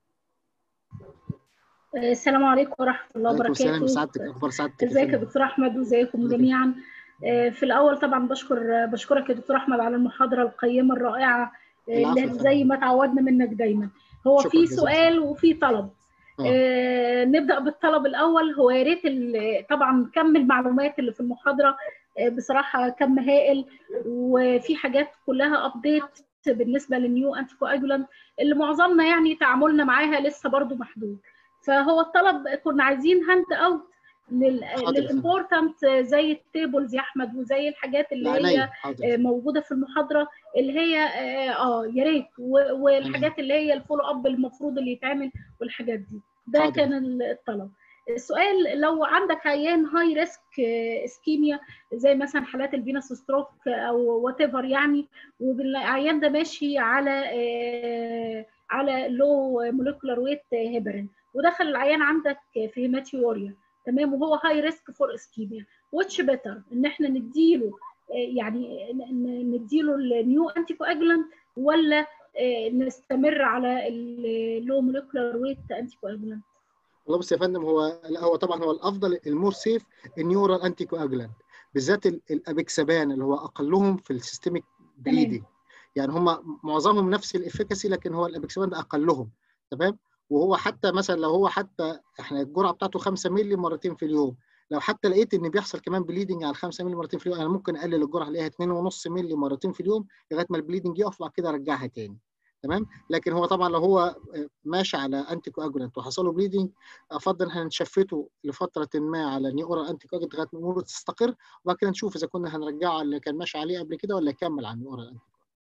السلام عليكم ورحمة الله عليكم السلام وبركاته سعادتك اخبار سعادتك يا ازيك يا فندم دكتور احمد وازيكم ازيك يا جميعا آه، في الاول طبعا بشكر بشكرك يا دكتور احمد على المحاضرة القيمة الرائعة آه، العفو يا اللي فندم. زي ما تعودنا منك دايما هو شكرا في جزيلا. سؤال وفي طلب اه آه، نبدأ بالطلب الأول هو يا ريت ال- طبعا كم المعلومات اللي في المحاضرة آه، بصراحة كم هائل وفي حاجات كلها أبديت بالنسبة للنيو أنتي كواجولانت اللي معظمنا يعني تعاملنا معاها لسه برضو محدود فهو الطلب كنا عايزين هاند أوت حاضر يا فندم للإمبورتنت زي التيبلز يا أحمد وزي الحاجات اللي هي لعينيا حاضر يا آه، فندم موجودة في المحاضرة اللي هي اه آه، يا ريت و- عينيا والحاجات اللي هي الفولو اب المفروض اللي يتعمل والحاجات دي ده حاضر كان ال- الطلب السؤال لو عندك عيان هاي ريسك اسكيميا زي مثلا حالات الفينوس ستروك او وات ايفر يعني والعيان ده ماشي على آه، على لو موليكولار ويت هيبرين ودخل العيان عندك في هيماتيوريا تمام وهو هاي ريسك فور اسكيميا واتش بيتر ان احنا نديله آه، يعني ن- ن- نديله النيو انتي كواجلانت ولا آه، نستمر على اللو موليكولار ويت انتي كواجلانت والله بص يا فندم هو لا هو طبعا هو الافضل المور سيف النيورال انتي كواجلانت بالذات ال- الابيكسابان اللي هو اقلهم في السيستميك بليدنج يعني هم معظمهم نفس الافكاسي لكن هو الابيكسابان ده اقلهم تمام وهو حتى مثلا لو هو حتى احنا الجرعه بتاعته 5 مللي مرتين في اليوم لو حتى لقيت ان بيحصل كمان بليدنج على 5 مللي مرتين في اليوم انا ممكن اقلل الجرعه الاقيها 2.5 مللي مرتين في اليوم لغايه ما البليدنج يقف وبعد كده ارجعها تاني تمام لكن هو طبعا لو هو ماشي على انتي كواجولانت وحصل له بليدنج افضل هنشفته لفتره ما على نيو اورال انتي كواجولانت لغايه ما الامور تستقر وبعد كده نشوف اذا كنا هنرجعه على اللي كان ماشي عليه قبل كده ولا يكمل على نيو اورال انتي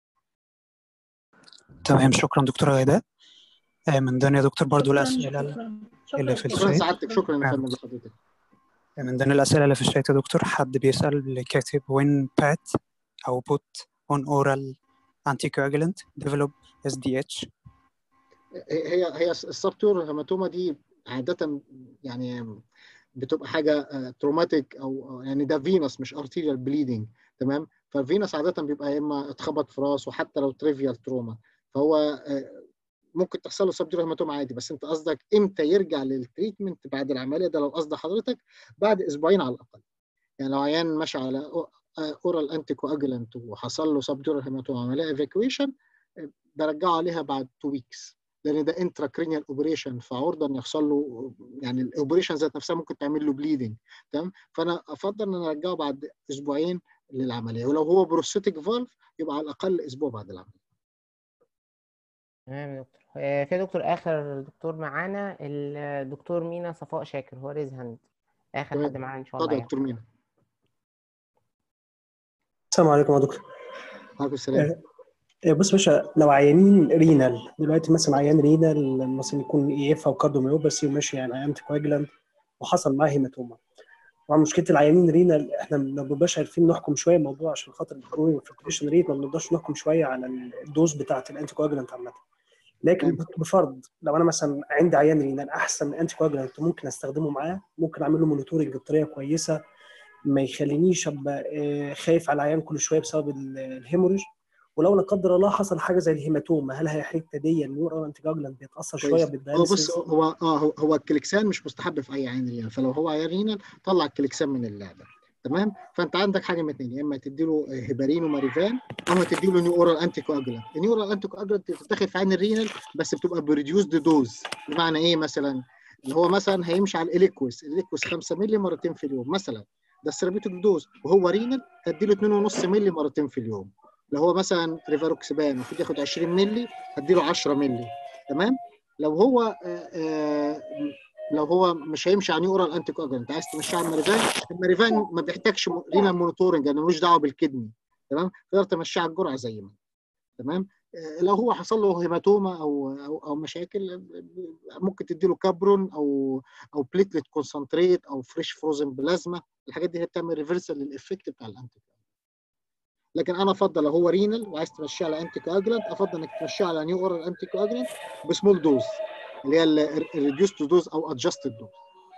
تمام شكرا دكتورة غيداء آه، من ضمن يا دكتور برضو شكرا الأسئلة شكرا اللي شكرا في شكرا الشات سعادتك شكرا يا آه، فندم لحضرتك من ضمن الأسئلة اللي في الشات يا دكتور حد بيسأل اللي كاتب when PAT أو put on oral anticoagulant develop SDH هي هي السبتور هيماتوما دي عاده يعني بتبقى حاجه تروماتيك او أو يعني ده فينس مش ارتيريال بليدنج تمام فالفينس عاده بيبقى يا اما اتخبط في راسه حتى لو تريفيال تروما فهو آه، ممكن تحصل له سبتور هيماتوما عادي بس انت قصدك امتى يرجع للتريتمنت بعد العمليه ده لو قصد حضرتك بعد اسبوعين على الاقل يعني لو عيان ماشي على اورال انتي كواجلانت وحصل له سبتور هيماتوما عمليه ايفاكويشن برجعه عليها بعد 2 ويكس لان ده انترا كرينيال اوبريشن فعرضه ان يحصل له يعني الاوبريشن ذات نفسها ممكن تعمل له بليدنج تمام فانا افضل ان انا ارجعه بعد اسبوعين للعمليه ولو هو بروستاتيك فالف يبقى على الاقل اسبوع بعد العمليه تمام يا دكتور آه، في دكتور آخر دكتور معانا الدكتور مينا صفاء شاكر هو ريز هاند آخر تمام. حد معانا إن شاء الله اتفضل يا يعني دكتور مينا السلام عليكم يا دكتور عليكم السلام آه، بص يا باشا لو عيانين رينال دلوقتي مثلا عيان رينال مثلا يكون اي اف او كارديوميوباثي وماشي يعني انتي كواجلانت وحصل معاه هيماتوما طبعا مشكله العيانين رينال احنا ما بنبقاش عارفين نحكم شويه الموضوع عشان خاطر الجروينج فلكتويشن ريت ما بنقدرش نحكم شويه على الدوز بتاعه الانتي كواجلانت عامه لكن بفرض لو انا مثلا عندي عيان رينال احسن من انتي كواجلانت ممكن استخدمه معاه ممكن اعمل له مونيتورنج بطريقه كويسه ما يخلينيش ابقى آه، خايف على العيان كل شويه بسبب ال- الهيموريج ولو لا قدر الله حصل حاجه زي الهيماتوما هل هي حته دي النور انتي كواجلانت بيتاثر شويه كويس هو بالدياليسيس بص هو اه هو, هو الكليكسان مش مستحب في اي عين رينال فلو هو عين رينال طلع الكليكسان من اللعبه تمام فانت عندك حاجه من اثنين يا اما تديله هيبارين وماريفان او تديله نيو اورال انتي كواجلانت النيو اورال انتي كواجلانت بتتاخد في عين الرينال بس بتبقى بريديوسد دوز بمعنى ايه مثلا اللي هو مثلا هيمشي على الاليكوس الاليكوس 5 مللي مرتين في اليوم مثلا ده الثيرابيوتيك دوز وهو رينال هديله 2.5 مللي مرتين في اليوم لو هو مثلا ريفاروكسبان المفروض ياخد 20 مللي هديله 10 مللي تمام لو هو آه، آه، لو هو مش هيمشي على نيو اورال انتي كواجلانت عايز تمشيه على الماريفان الماريفان ما بيحتاجش رينال مونيتورنج يعني ملوش دعوه بالكدني تمام تقدر تمشيه على الجرعه زي ما تمام آه، لو هو حصل له هيماتوما او او او مشاكل آه، ممكن تديله كابرون او او بليتلت كونسنتريت او فريش فروزن بلازما الحاجات دي هي بتعمل ريفرسال للافكت بتاع الانتي لكن انا افضل لو هو رينال وعايز تمشيه على انتي كواجلانت افضل انك تمشيه على نيو اورال انتي كواجلانت بسمول دوز اللي هي الريديوست دوز او ادجستد دوز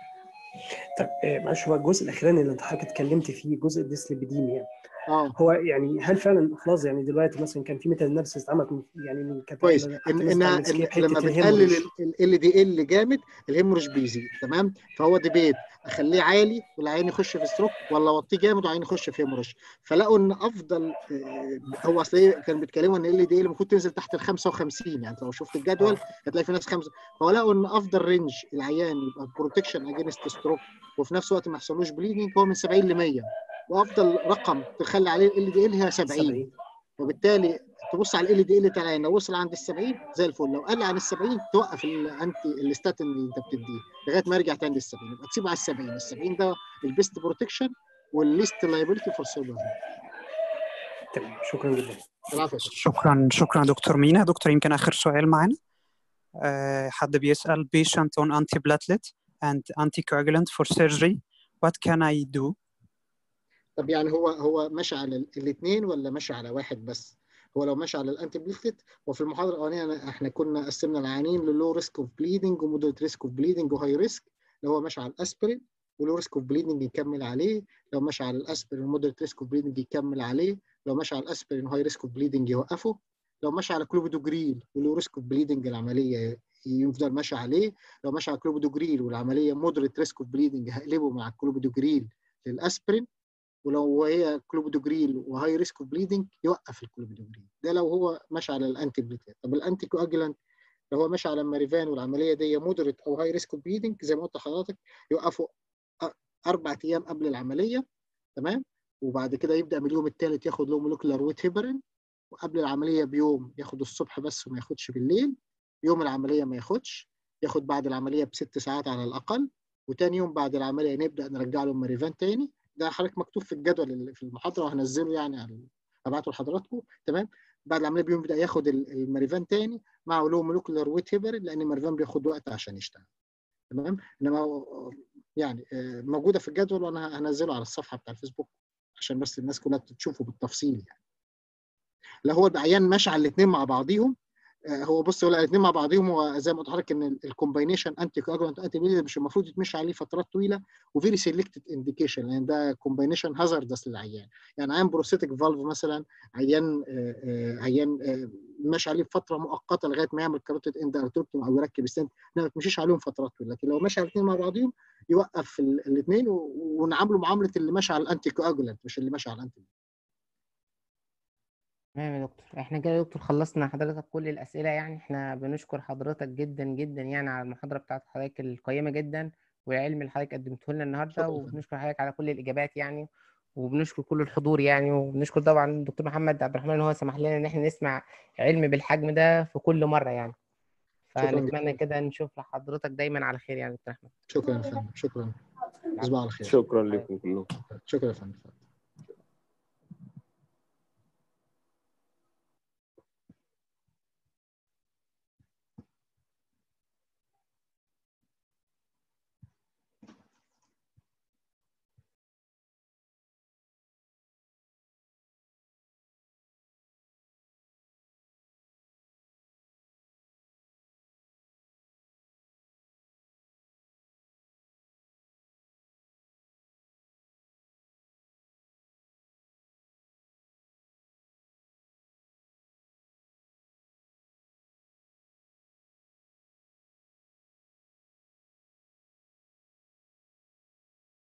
طب آه، معلش هو الجزء الاخراني اللي انت حضرتك اتكلمت فيه جزء الديسليبيديميا اه هو يعني هل فعلا خلاص يعني دلوقتي مثلا كان في ميتا اناليسيس اتعملت من- يعني من كانت كويس حتى ان الناس انها اتعملت إن سكيب لما حته بتقلل الهيموريج ال دي ال جامد الهيموريج بيزيد تمام فهو ديبيت اخليه عالي والعين يخش في ستروك ولا اوطيه جامد والعين يخش في هيموريج فلقوا ان افضل آه، هو اصل إيه كانوا بيتكلموا ان ال دي ال المفروض تنزل تحت ال 55 يعني لو شفت الجدول اه هتلاقي في ناس خمسه فهو لقوا ان افضل رينج العيان يبقى بروتكشن اجينست ستروك وفي نفس الوقت ما يحصلوش بليدنج هو من 70 ل 100 وافضل رقم تخلي عليه ال دي ال هي 70 70 وبالتالي تبص على ال دي ال بتاع العين لو وصل عند ال 70 زي الفل لو قل عن ال 70 توقف الانتي الستاتين اللي انت بتديه لغايه ما يرجع تاني لل 70 يبقى تسيبه على ال 70 ال 70 ده البيست بروتكشن والليست لايبيلتي فور سيرفر تمام شكرا جدا العفو شكرا شكرا دكتور مينا دكتور يمكن آخر سؤال معانا آه، حد بيسأل patient on antiplatelet and anticoagulant for surgery what can I do طب يعني هو هو ماشي على الاثنين ولا ماشي على واحد بس؟ هو لو ماشي على الانتي بليتلت وفي المحاضره الاولانيه أنا- احنا كنا قسمنا العيانين للو ريسك اوف بليدنج ومودريت ريسك اوف بليدنج وهاي ريسك لو هو ماشي على الاسبرين ولو ريسك اوف بليدنج يكمل عليه لو ماشي على الاسبرين ومودريت ريسك اوف بليدنج يكمل عليه لو ماشي على الاسبرين وهاي ريسك اوف بليدنج يوقفه لو ماشي على كلوبيدوجريل ولو ريسك اوف بليدنج العمليه يفضل ماشي عليه لو ماشي على كلوبيدوجريل والعمليه مودريت ريسك اوف بليدنج هقلبه مع الكلوبيدوجريل للاسبرين ولو هي كلوبيدوجريل وهاي ريسك اوف بليدنج يوقف الكلوبيدوجريل ده لو هو ماشي على الانتي بليتلت طب الانتي كواجلانت لو هو ماشي على الماريفان والعمليه دي مودريت او هاي ريسك اوف بليدنج زي ما قلت لحضرتك يوقفوا أ- اربع ايام قبل العمليه تمام وبعد كده يبدا من اليوم الثالث ياخد له مولكيولار ويت هيبرين وقبل العمليه بيوم ياخد الصبح بس وما ياخدش بالليل يوم العمليه ما ياخدش ياخد بعد العمليه بست ساعات على الاقل وتاني يوم بعد العمليه نبدا نرجع له الماريفان تاني ده حضرتك مكتوب في الجدول اللي في المحاضره وهنزله يعني على هبعته لحضراتكم تمام بعد العمليه بيوم يبدا ياخد ال- الماريفان تاني مع لو مولكيولار ويت هيبرين لان الماريفان بياخد وقت عشان يشتغل تمام انما هو- يعني آه، موجوده في الجدول وانا هنزله على الصفحه بتاع الفيسبوك عشان بس الناس كلها تشوفه بالتفصيل يعني لا هو العيان ماشي على الاثنين مع بعضيهم آه، هو بص هو الاثنين مع بعضيهم هو زي ما قلت لحضرتك ان الكومباينيشن انتي كواجولانت انتي بيليد مش المفروض يتمشي عليه فترات طويله وفيري سيلكتد انديكيشن لان ده كومباينيشن هازاردس للعيان يعني عيان بروستاتيك فالف مثلا عيان آه، آه، عيان آه، ماشي عليه فتره مؤقته لغايه ما يعمل كاروتيد اند ارتوبتوم او يركب ستنت ما تمشيش عليهم فترات طويله لكن لو ماشي على الاثنين مع بعضيهم يوقف الاثنين ونعامله معامله اللي ماشي على الانتي كواجولانت مش اللي ماشي على الانتي تمام يا دكتور احنا كده يا دكتور خلصنا حضرتك كل الأسئلة يعني احنا بنشكر حضرتك جدا جدا يعني على المحاضرة بتاعت حضرتك القيمة جدا والعلم اللي حضرتك قدمته لنا النهاردة شكرا وبنشكر حضرتك على كل الإجابات يعني وبنشكر كل الحضور يعني وبنشكر طبعا الدكتور محمد عبد الرحمن ان هو سمح لنا ان احنا نسمع علم بالحجم ده في كل مرة يعني شكرا فنتمنى جدا كده نشوف حضرتك دايما على خير يعني يا دكتور احمد شكرا يا فندم شكرا تصبحوا على خير شكرا لكم كلكم شكرا يا فندم